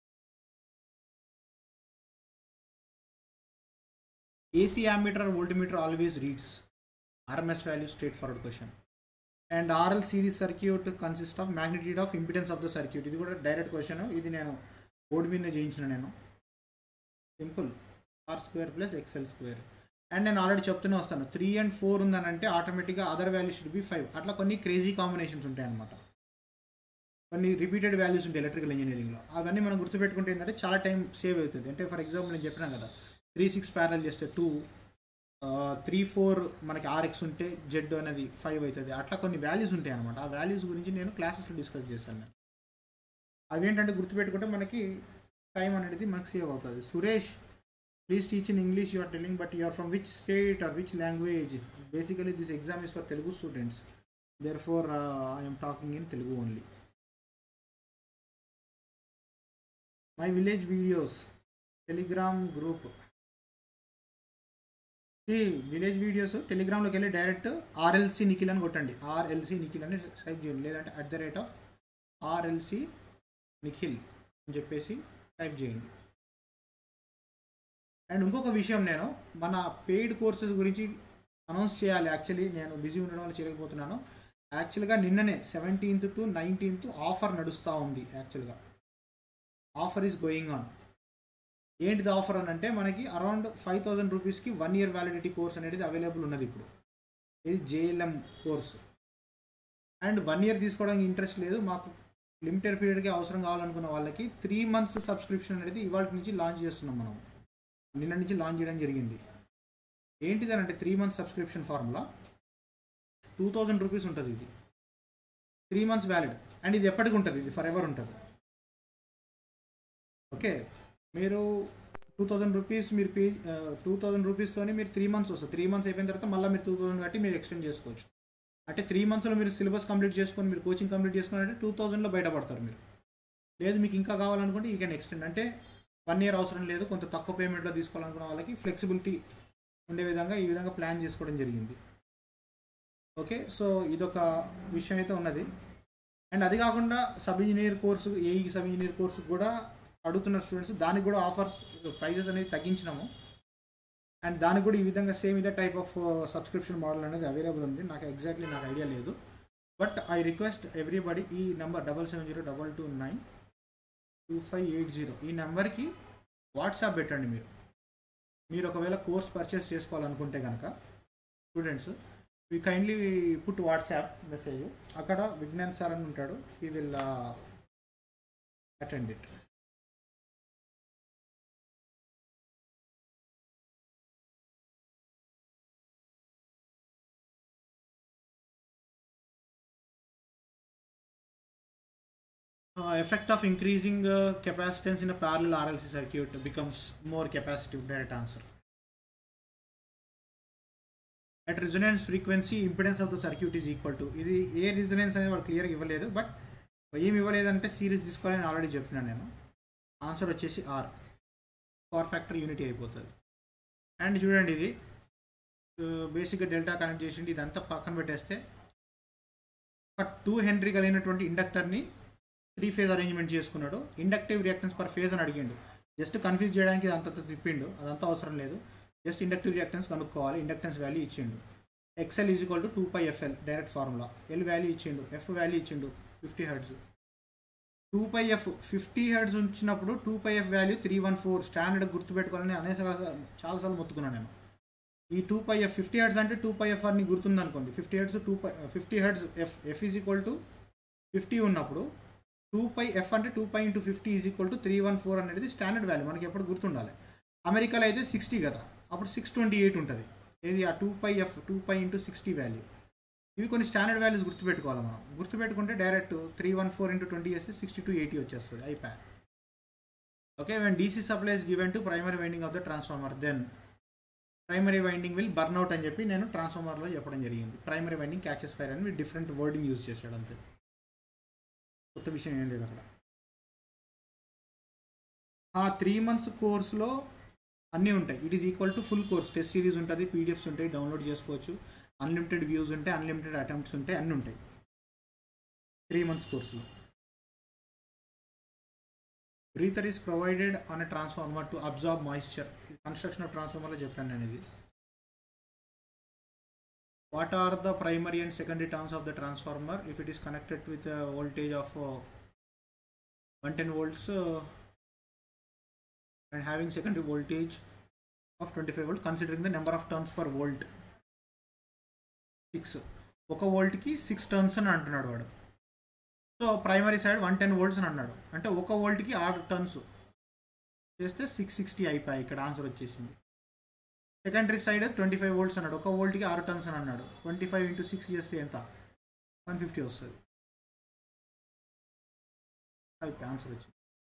AC ammeter voltmeter always reads RMS value straightforward question. And RL series circuit consist of magnitude of impedance of the circuit ఇది కూడా డైరెక్ట్ క్వశ్చన్ ఇది నేను బోర్డు మీద చేయించిన నేను simple R square plus X L square and నేను already చెప్తూనే వస్తాను త్రీ అండ్ ఫోర్ ఉందనంటే ఆటోమేటిక్గా other value should be five అట్లా కొన్ని క్రేజీ కాంబినేషన్స్ ఉంటాయి అనమాట కొన్ని రిపీటెడ్ వాల్యూస్ ఉంటాయి ఎలక్ట్రికల్ ఇంజనీరింగ్లో అవన్నీ మనం గుర్తుపెట్టుకుంటే ఏంటంటే చాలా టైం సేవ్ అవుతుంది అంటే ఫర్ ఎగ్జాంపుల్ నేను చెప్పినా కదా త్రీ సిక్స్ ప్యారల్ చేస్తే టూ త్రీ ఫోర్ మనకి ఆర్ఎక్స్ ఉంటే జెడ్ అనేది ఫైవ్ అవుతుంది అట్లా కొన్ని వాల్యూస్ ఉంటాయి అనమాట ఆ వాల్యూస్ గురించి నేను క్లాసెస్లో డిస్కస్ చేస్తాను నేను అవి ఏంటంటే గుర్తుపెట్టుకుంటే మనకి టైం అనేది మనకి సేవ్ అవుతుంది Suresh please teach in English you are telling but you are from which state or which language basically this exam is for Telugu students therefore I'm talking in Telugu only my village videos Telegram group ఈ village videos టెలిగ్రామ్లోకి వెళ్ళి direct RLC Nikhil అని కొట్టండి RLC Nikhil అని type చేయండి లేదంటే at the rate of RLC Nikhil అని చెప్పేసి టైప్ చేయండి అండ్ ఇంకొక విషయం నేను మన పెయిడ్ కోర్సెస్ గురించి అనౌన్స్ చేయాలి యాక్చువల్లీ నేను బిజీ ఉండడం వల్ల చేయలేకపోతున్నాను యాక్చువల్గా నిన్ననే సెవెంటీన్త్ టు నైన్టీన్త్ ఆఫర్ నడుస్తూ ఉంది యాక్చువల్గా ఆఫర్ ఈస్ గోయింగ్ ఆన్ ఏంటిది ఆఫర్ అని అంటే మనకి అరౌండ్ ఫైవ్ థౌజండ్ రూపీస్కి వన్ ఇయర్ వ్యాలిడిటీ కోర్స్ అనేది అవైలబుల్ ఉన్నది ఇప్పుడు ఇది JLM course and one year తీసుకోవడానికి ఇంట్రెస్ట్ లేదు మాకు లిమిటెడ్ పీరియడ్కి అవసరం కావాలనుకున్న వాళ్ళకి త్రీ మంత్స్ సబ్స్క్రిప్షన్ అనేది ఇవాళ నుంచి లాంచ్ చేస్తున్నాం మనం నిన్న నుంచి లాంచ్ చేయడం జరిగింది ఏంటిది అంటే three months subscription formula two thousand rupees ఉంటుంది ఇది త్రీ మంత్స్ వ్యాలిడ్ అండ్ ఇది ఎప్పటికి ఉంటుంది ఇది ఫర్ ఎవర్ ఉంటుంది ఓకే మీరు టూ థౌజండ్ రూపీస్ మీరు పే టూ థౌజండ్ రూపీస్తోని మీరు త్రీ మంత్స్ వస్తుంది త్రీ మంత్స్ అయిపోయిన తర్వాత మళ్ళీ మీరు టూ థౌసండ్ కట్టి మీరు ఎక్స్టెండ్ చేసుకోవచ్చు అంటే త్రీ మంత్స్లో మీరు సిలబస్ కంప్లీట్ చేసుకొని మీరు కోచింగ్ కంప్లీట్ చేసుకున్నారంటే టూ థౌజండ్లో బయటపడతారు మీరు లేదు మీకు ఇంకా కావాలనుకుంటే ఈ కెన్ ఎక్స్టెండ్ అంటే వన్ ఇయర్ అవసరం లేదు కొంత తక్కువ పేమెంట్లో తీసుకోవాలనుకున్న వాళ్ళకి ఫ్లెక్సిబిలిటీ ఉండే విధంగా ఈ విధంగా ప్లాన్ చేసుకోవడం జరిగింది ఓకే సో ఇదొక విషయం అయితే ఉన్నది అండ్ అది కాకుండా sub engineer course AE sub engineer course కూడా అడుగుతున్న స్టూడెంట్స్ దానికి కూడా ఆఫర్స్ ప్రైజెస్ అనేది తగ్గించినాము అండ్ దానికి కూడా ఈ విధంగా సేమ్ ఇదే టైప్ ఆఫ్ సబ్స్క్రిప్షన్ మోడల్ అనేది అవైలబుల్ ఉంది నాకు ఎగ్జాక్ట్లీ నాకు ఐడియా లేదు బట్ ఐ రిక్వెస్ట్ ఎవ్రీబడి ఈ number double seven zero double two nine two five eight zero ఈ నెంబర్కి వాట్సాప్ పెట్టండి మీరు మీరు ఒకవేళ కోర్స్ పర్చేస్ చేసుకోవాలనుకుంటే కనుక students we kindly put WhatsApp message అక్కడ విజ్ఞాన్ సార్ అని ఉంటాడు he will attend it effect of increasing uh, capacitance in a parallel RLC circuit becomes more capacitive direct answer. At resonance frequency, impedance of the circuit is equal to ఇది ఏ resonance అనేది వాడు క్లియర్గా ఇవ్వలేదు but ఏమి ఇవ్వలేదంటే series తీసుకోవాలని already చెప్పినాను నేను answer వచ్చేసి ఆర్ పవర్ ఫ్యాక్టర్ యూనిటీ అయిపోతుంది అండ్ చూడండి ఇది బేసిక్గా డెల్టా కనెక్ట్ చేసింది ఇదంతా పక్కన పెట్టేస్తే ఒక టూ హెన్రీ కలిగినటువంటి ఇండక్టర్ని త్రీ ఫేజ్ అరేంజ్మెంట్ చేసుకున్నాడు ఇండక్టివ్ రియాక్టెన్స్ పర్ ఫేజ్ అని అడిగిండు జస్ట్ కన్ఫ్యూజ్ చేయడానికి అంత తిప్పిండు అదంతా అవసరం లేదు జస్ట్ ఇండక్టివ్ రియాక్టెన్స్ కనుక్కోవాలి ఇండక్టెన్స్ వాల్యూ ఇచ్చిండు XL is equal to two pi FL direct formula L value ఇచ్చిండు ఎఫ్ వాల్యూ ఇచ్చిండు fifty hertz two pi F fifty hertz ఉంచినప్పుడు two pi F value three one four standard గుర్తుపెట్టుకోవాలని అనేక చాలాసార్లు మొత్తుకున్నాను నేను ఈ two pi F fifty hertz అంటే టూ పై ఎఫ్ అని గుర్తుంది అనుకోండి fifty hertz two pi fifty hertz F F is equal to fifty ఉన్నప్పుడు టూ పై ఎఫ్ అంటే two pi into fifty is equal to three one four అనేది standard value మనకి ఎప్పుడు గుర్తుండాలి అమెరికాలో అయితే సిక్స్టీ కదా అప్పుడు సిక్స్ ట్వంటీ ఎయిట్ ఉంటుంది ఏది ఆ two pi F two pi into sixty value ఇవి కొన్ని స్టాండర్డ్ వాల్యూస్ గుర్తుపెట్టుకోవాలి మనం గుర్తుపెట్టుకుంటే direct three one four into twenty చేస్తే సిక్స్టీ టూ ఎయిటీ వచ్చేస్తుంది అయిపోయా okay when DC supplies given to primary winding of the transformer then primary winding will burn out అని చెప్పి నేను ట్రాన్స్ఫార్మర్లో చెప్పడం జరిగింది ప్రైమరీ వైండింగ్ క్యాచెస్ ఫైర్ అని డిఫరెంట్ వర్డింగ్ యూజ్ చేశాడు అంతే కొత్త విషయం ఏం లేదు అక్కడ ఆ త్రీ మంత్స్ కోర్స్లో అన్నీ ఉంటాయి it is equal to full course test series ఉంటుంది పీడిఎఫ్స్ ఉంటాయి డౌన్లోడ్ చేసుకోవచ్చు అన్లిమిటెడ్ వ్యూస్ ఉంటాయి అన్లిమిటెడ్ అటెంప్ట్స్ ఉంటాయి అన్నీ ఉంటాయి త్రీ మంత్స్ కోర్సులో breather is provided on a transformer to absorb moisture construction of ట్రాన్స్ఫార్మర్లో చెప్పాను నేను ఇది what are the primary and secondary terms of the transformer if it is connected with a voltage of uh, 110 volts uh, and having secondary voltage of 25 volt considering the number of turns per volt 6 ఒక వోల్ట్కి six turns అని అంటున్నాడు వాడు so primary side one ten volts అని అన్నాడు అంటే ఒక వోల్ట్కి ఆరు turns చేస్తే సిక్స్ సిక్స్టీ అయిపోయాయి ఇక్కడ ఆన్సర్ వచ్చేసింది secondary side twenty five volts అన్నాడు ఒక వోల్ట్కి ఆరు టన్స్ అని అన్నాడు ట్వంటీ ఫైవ్ ఇంటూ సిక్స్ చేస్తే ఎంత వన్ ఫిఫ్టీ వస్తుంది అయిపోయి ఆన్సర్ వచ్చింది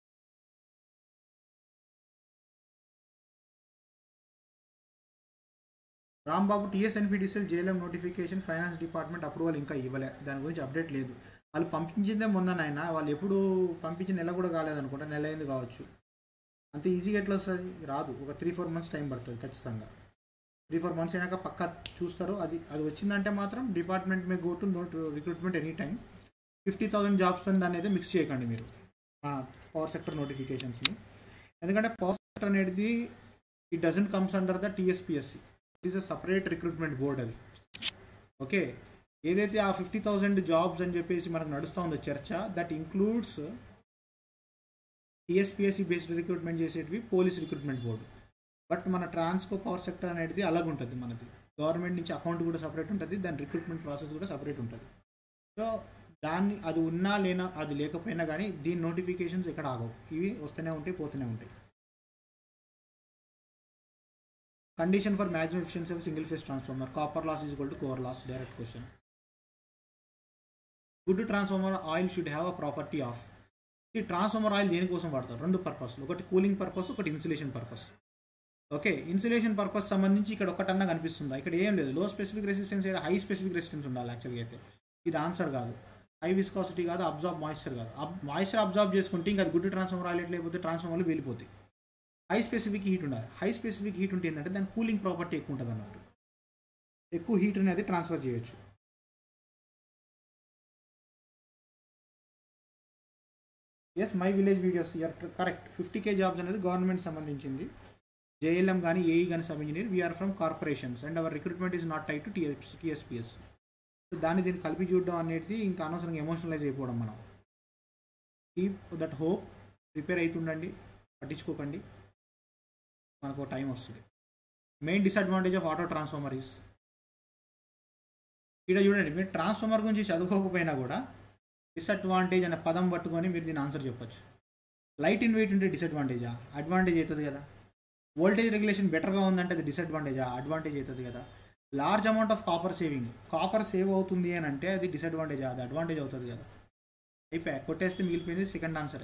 Rambabu TSNPDCL JLM notification finance department approval ఇంకా ఇవ్వలే దాని గురించి అప్డేట్ లేదు వాళ్ళు పంపించిందే మొన్న నాయన వాళ్ళు ఎప్పుడు పంపించిన నెల కూడా కాలేదనుకుంటా నెల అయింది కావచ్చు అంత ఈజీగా ఎట్లా వస్తుంది రాదు ఒక త్రీ ఫోర్ మంత్స్ టైం పడుతుంది ఖచ్చితంగా త్రీ ఫోర్ మంత్స్ అయినాక పక్కా చూస్తారు అది అది వచ్చిందంటే మాత్రం department may go to note recruitment any time fifty thousand జాబ్స్తో దాన్ని అయితే మిక్స్ చేయకండి మీరు పవర్ సెక్టర్ నోటిఫికేషన్స్ని ఎందుకంటే పవర్ సెక్టర్ అనేది it doesn't comes under the TSPSC it is a separate recruitment board అది ఓకే ఏదైతే ఆ ఫిఫ్టీ థౌసండ్ జాబ్స్ అని చెప్పేసి మనకు నడుస్తూ ఉందో చర్చ that includes TSPSC based recruitment చేసేటివి పోలీస్ రిక్రూట్మెంట్ బోర్డు బట్ మన ట్రాన్స్కో పవర్ సెక్టర్ అనేది అలాగ ఉంటుంది మనది గవర్నమెంట్ నుంచి అకౌంట్ కూడా సపరేట్ ఉంటుంది దాని రిక్రూట్మెంట్ ప్రాసెస్ కూడా సపరేట్ ఉంటుంది సో దాన్ని అది ఉన్నా లేనా అది లేకపోయినా కానీ దీని నోటిఫికేషన్స్ ఇక్కడ ఆగవు ఇవి వస్తూనే ఉంటాయి పోతూనే ఉంటాయి condition for maximum efficiency of single phase transformer copper loss is equal to core loss direct question good transformer oil should have a property of ఈ ట్రాన్స్ఫార్మర్ ఆయిల్ దేనికోసం వాడతారు రెండు పర్పస్ ఒకటి కూలింగ్ పర్పస్ ఒకటి insulation purpose okay insulation purpose సంబంధించి ఇక్కడ ఒకటన్నా కనిపిస్తుందా ఇక్కడ ఏం లేదు లో స్పెసిఫిక్ రెసిస్టెన్స్ అయితే హై స్పెసిఫిక్ రెసిస్టెన్స్ ఉండాలి యాక్చువల్గా అయితే ఇది ఆన్సర్ కాదు హై విస్కాసిటీ కాదు అబ్జార్బ్ మాయిశ్చర్ కాదు మాయిశ్చర్ అబ్జార్బ్ చేసుకుంటే ఇంకా అది గుడ్ ట్రాన్స్ఫార్మర్ ఆయిల్ లేకపోతే ట్రాన్స్ఫార్మర్లు వెళ్ళిపోతాయి హై స్పెసిఫిక్ హీట్ ఉండాలి హై స్పెసిఫిక్ హీట్ ఉంటే ఏంటంటే దాని కూలింగ్ ప్రాపర్టీ ఎక్కువ ఉంటుంది అన్నట్టు ఎక్కువ హీట్ అనేది ట్రాన్స్ఫర్ చేయొచ్చు yes my village videos you're correct fifty K jobs అనేది గవర్నమెంట్ సంబంధించింది జేఎల్ఎం కానీ ఏఈ కానీ sub engineer we're from corporations and our recruitment is not tied to TS TSPS so దాన్ని దీన్ని కలిపి చూడడం అనేది ఇంకా అనవసరంగా ఎమోషనలైజ్ అయిపోవడం మనం కీప్ దట్ హోప్ ప్రిపేర్ అవుతుండండి పట్టించుకోకండి మనకు టైం వస్తుంది main disadvantage of auto transformer is ఇక్కడ చూడండి మీరు ట్రాన్స్ఫార్మర్ గురించి చదువుకోకపోయినా కూడా డిసడ్వాంటేజ్ అనే పదం పట్టుకొని మీరు దీని ఆన్సర్ చెప్పొచ్చు లైట్ ఇన్ వెయిట్ ఉంటే డిసడ్వాంటేజా అడ్వాంటేజ్ అవుతుంది కదా వోల్టేజ్ రెగ్యులేషన్ బెటర్గా ఉందంటే అది డిసడ్వాంటేజా అడ్వాంటేజ్ అవుతుంది కదా large amount of copper saving copper save అవుతుంది అని అంటే అది డిసడ్వాంటేజ్ అది అడ్వాంటేజ్ అవుతుంది కదా అయిపోయా కొట్టేస్తే మిగిలిపోయింది సెకండ్ ఆన్సరే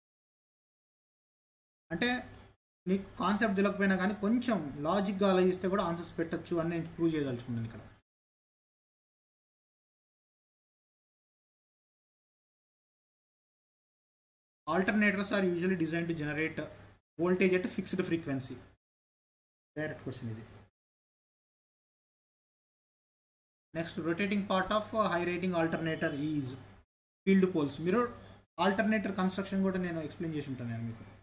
అంటే నీకు కాన్సెప్ట్ తెలియకపోయినా కానీ కొంచెం లాజిక్గా ఆలోచిస్తే కూడా ఆన్సర్స్ పెట్టచ్చు అని నేను ప్రూవ్ చేయదలుచుకున్నాను ఇక్కడ alternators are usually design to generate voltage at fixed frequency direct question ఇది next rotating part of high rating alternator is field poles మీరు ఆల్టర్నేటర్ కన్స్ట్రక్షన్ కూడా నేను ఎక్స్ప్లెయిన్ చేసి ఉంటాను నేను మీకు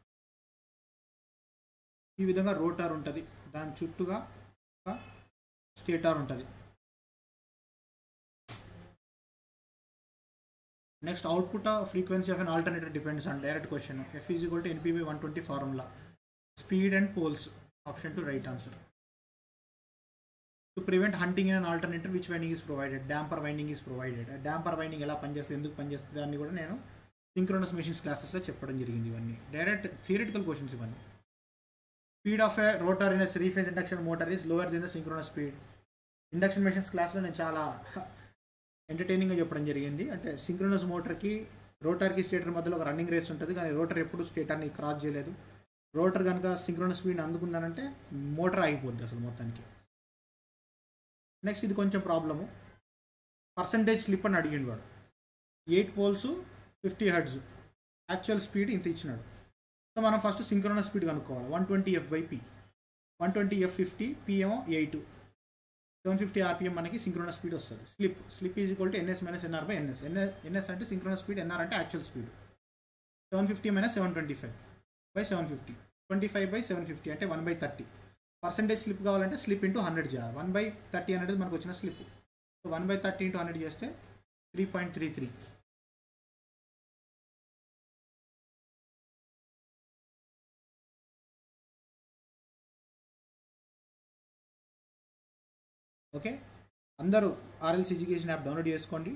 ఈ విధంగా రోటార్ ఉంటుంది దాని చుట్టూగా ఒక స్టేటార్ ఉంటుంది next output frequency of an alternator depends on direct question F is equal to NPB one twenty formula speed and poles option two right answer to prevent hunting in an alternator which winding is provided damper winding is provided damper winding ఎలా పనిచేస్తుంది ఎందుకు పనిచేస్తుంది దాన్ని కూడా నేను synchronous machines క్లాసెస్లో చెప్పడం జరిగింది ఇవన్నీ డైరెక్ట్ థియరిటికల్ క్వశ్చన్స్ ఇవన్నీ speed of a rotor in three phase induction motor is lower then the synchronous speed induction machines క్లాస్లో నేను చాలా ఎంటర్టైనింగ్గా చెప్పడం జరిగింది అంటే సింక్రోనస్ మోటార్కి రోటర్కి స్టేటర్ మధ్యలో ఒక రన్నింగ్ రేస్ ఉంటుంది కానీ రోటర్ ఎప్పుడు స్టేటర్ని క్రాస్ చేయలేదు రోటర్ కనుక సింక్రోనస్ స్పీడ్ అందుకుందనంటే మోటార్ ఆగిపోద్ది అసలు మొత్తానికి నెక్స్ట్ ఇది కొంచెం ప్రాబ్లము పర్సంటేజ్ స్లిప్ అని అడిగిండు వాడు eight poles fifty hertz actual speed ఇంత ఇచ్చినాడు సో మనం ఫస్ట్ సింక్రోనస్ స్పీడ్ కనుక్కోవాలి one twenty F by P one twenty F fifty PM eight seven fifty RPM మనకి సింక్రోనస్ స్పీడ్ వస్తుంది slip slip is equal to NS minus NR by NS NS NS అంటే synchronous speed NR అంటే actual speed seven fifty minus seven twenty five by seven fifty twenty five by seven fifty అంటే one by thirty percentage slip కావాలంటే slip into hundred చేయాలి one by thirty అనేది మనకు వచ్చిన slip so one by thirty into hundred చేస్తే three point three three okay అందరూ RLS education app download చేసుకోండి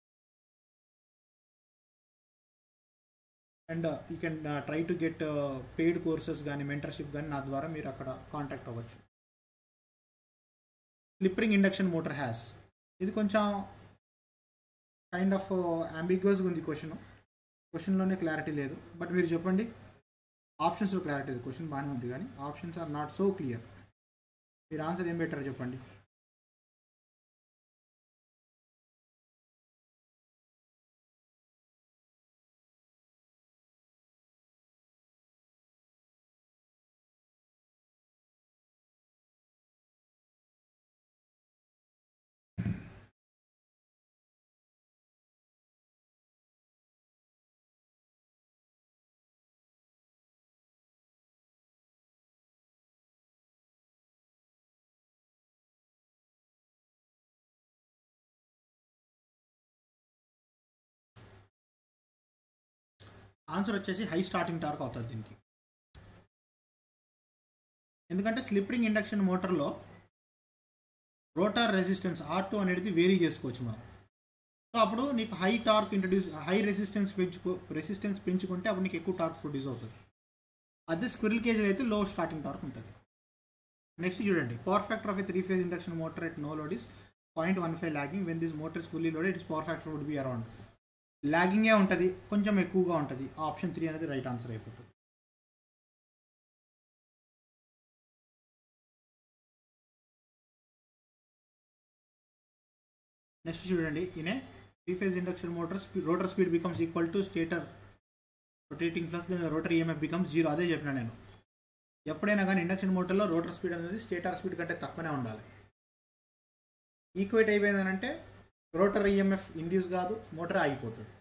and you can try to get paid courses కానీ mentorship కానీ నా ద్వారా మీరు అక్కడ కాంటాక్ట్ అవ్వచ్చు స్లిప్పరింగ్ ఇండక్షన్ మోటార్ హ్యాస్ ఇది కొంచెం కైండ్ ఆఫ్ అంబిగ్యూస్గా ఉంది క్వశ్చన్ క్వశ్చన్లోనే క్లారిటీ లేదు బట్ మీరు చెప్పండి ఆప్షన్స్లో క్లారిటీ లేదు క్వశ్చన్ బాగానే ఉంది కానీ options are not so clear మీరు ఆన్సర్ ఏం పెట్టారో చెప్పండి ఆన్సర్ వచ్చేసి హై స్టార్టింగ్ టార్క్ అవుతుంది దీనికి ఎందుకంటే స్లిప్పరింగ్ ఇండక్షన్ మోటార్లో రోటార్ రెసిస్టెన్స్ ఆర్ టూ అనేది వేరీ చేసుకోవచ్చు మనం సో అప్పుడు నీకు high torque introduce high resistance పెంచుకో రెసిస్టెన్స్ పెంచుకుంటే అప్పుడు నీకు ఎక్కువ టార్క్ ప్రొడ్యూస్ అవుతుంది అదే స్క్విరిల్ కేజీలో అయితే లో స్టార్టింగ్ టార్క్ ఉంటుంది నెక్స్ట్ చూడండి power factor of a three phase induction motor at no load is point one five lagging when this motor is fully loaded its power factor would be around లాగింగే ఉంటుంది కొంచెం ఎక్కువగా ఉంటుంది option three అనేది right answer అయిపోతుంది next చూడండి ఇనే three phase induction motor స్పీ rotor speed becomes equal to stator rotating flux rotor EMF becomes zero అదే చెప్పిన నేను ఎప్పుడైనా కానీ ఇండక్షన్ మోటార్లో రోటర్ స్పీడ్ అనేది స్టేటర్ స్పీడ్ కంటే తక్కువనే ఉండాలి ఈక్వేట్ అయిపోయిందనంటే రోటర్ ఈఎంఎఫ్ ఇండ్యూస్ కాదు మోటార్ ఆగిపోతుంది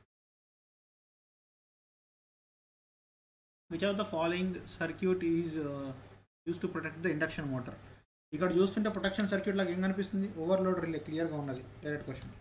which of the following circuit is use to protect the induction motor ఇక్కడ చూస్తుంటే ప్రొటెక్షన్ సర్క్యూట్ లాగా ఏం కనిపిస్తుంది ఓవర్లోడ్ రిలే క్లియర్గా ఉన్నది డైరెక్ట్ క్వశ్చన్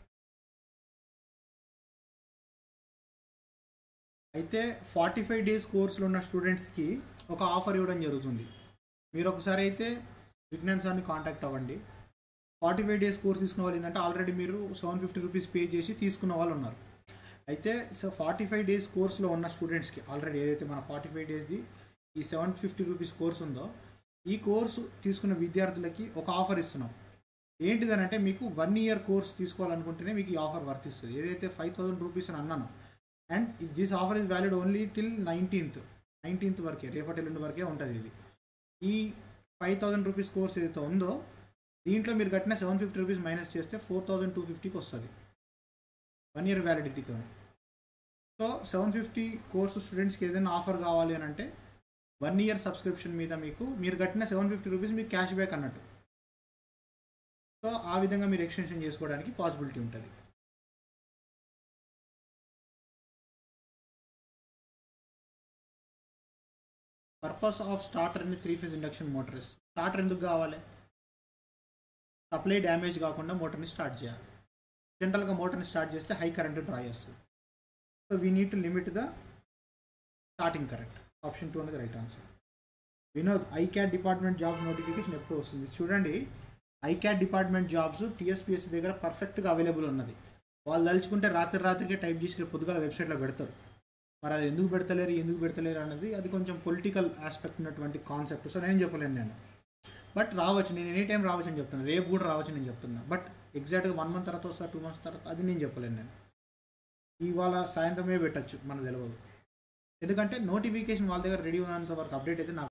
అయితే ఫార్టీ ఫైవ్ డేస్ కోర్సులో ఉన్న స్టూడెంట్స్కి ఒక ఆఫర్ ఇవ్వడం జరుగుతుంది మీరు ఒకసారి అయితే విజ్ఞాన్ సార్ని కాంటాక్ట్ అవ్వండి ఫార్టీ ఫైవ్ డేస్ కోర్స్ తీసుకున్న వాళ్ళు ఏంటంటే ఆల్రెడీ మీరు సెవెన్ ఫిఫ్టీ రూపీస్ పే చేసి తీసుకున్న వాళ్ళు ఉన్నారు అయితే సో ఫార్టీ ఫైవ్ డేస్ కోర్స్లో ఉన్న స్టూడెంట్స్కి ఆల్రెడీ ఏదైతే మన ఫార్టీ ఫైవ్ డేస్ది ఈ సెవెన్ ఫిఫ్టీ రూపీస్ కోర్స్ ఉందో ఈ కోర్సు తీసుకున్న విద్యార్థులకి ఒక ఆఫర్ ఇస్తున్నాం ఏంటిదనంటే మీకు వన్ ఇయర్ కోర్స్ తీసుకోవాలనుకుంటేనే మీకు ఈ ఆఫర్ వర్తిస్తుంది ఏదైతే ఫైవ్ థౌసండ్ రూపీస్ అని అన్నాను and this offer is valid only till nineteenth nineteenth వరకే రేపటి ఎల్లుండి వరకే ఉంటుంది ఇది ఈ ఫైవ్ థౌసండ్ రూపీస్ కోర్స్ ఏదైతే ఉందో దీంట్లో మీరు కట్టిన సెవెన్ ఫిఫ్టీ రూపీస్ మైనస్ చేస్తే ఫోర్ థౌసండ్ టూ ఫిఫ్టీకి వస్తుంది వన్ ఇయర్ వ్యాలిడిటీతో సో సెవెన్ ఫిఫ్టీ కోర్సు స్టూడెంట్స్కి ఏదైనా ఆఫర్ కావాలి అని అంటే వన్ ఇయర్ సబ్స్క్రిప్షన్ మీద మీకు మీరు కట్టిన సెవెన్ ఫిఫ్టీ రూపీస్ మీకు క్యాష్ బ్యాక్ అన్నట్టు సో ఆ విధంగా మీరు ఎక్స్టెన్షన్ చేసుకోవడానికి పాసిబిలిటీ ఉంటుంది purpose of starter in three phase induction motors starter ఎందుకు కావాలి సప్లై డ్యామేజ్ కాకుండా మోటార్ని స్టార్ట్ చేయాలి జనరల్గా మోటార్ని స్టార్ట్ చేస్తే హై కరెంట్ డ్రా చేస్తుంది so we need to limit the starting current option two అనేది right answer Vinod ICAT department job notification ఎప్పుడు వస్తుంది చూడండి ఐక్యాట్ డిపార్ట్మెంట్ జాబ్స్ టీఎస్పీఎస్సీ దగ్గర పర్ఫెక్ట్గా అవైలబుల్ ఉన్నది వాళ్ళు తలుచుకుంటే రాత్రి రాత్రికే టైప్ చేసి పొద్దుగాల వెబ్సైట్లో పెడతారు మరి అది ఎందుకు పెడతలేరు ఎందుకు పెడతలేరు అనేది అది కొంచెం పొలిటికల్ ఆస్పెక్ట్ ఉన్నటువంటి కాన్సెప్ట్ సో నేను చెప్పలేను నేను బట్ రావచ్చు నేను ఎనీ టైం రావచ్చు అని చెప్తున్నాను రేపు కూడా రావచ్చు నేను చెప్తున్నా బట్ ఎగ్జాక్ట్గా వన్ మంత్ తర్వాత వస్తా టూ మంత్స్ తర్వాత అది నేను చెప్పలేను నేను ఇవాళ సాయంత్రమే పెట్టచ్చు మనకు తెలియదు ఎందుకంటే నోటిఫికేషన్ వాళ్ళ దగ్గర రెడీ ఉన్నంత వరకు అప్డేట్ అయితే నాకు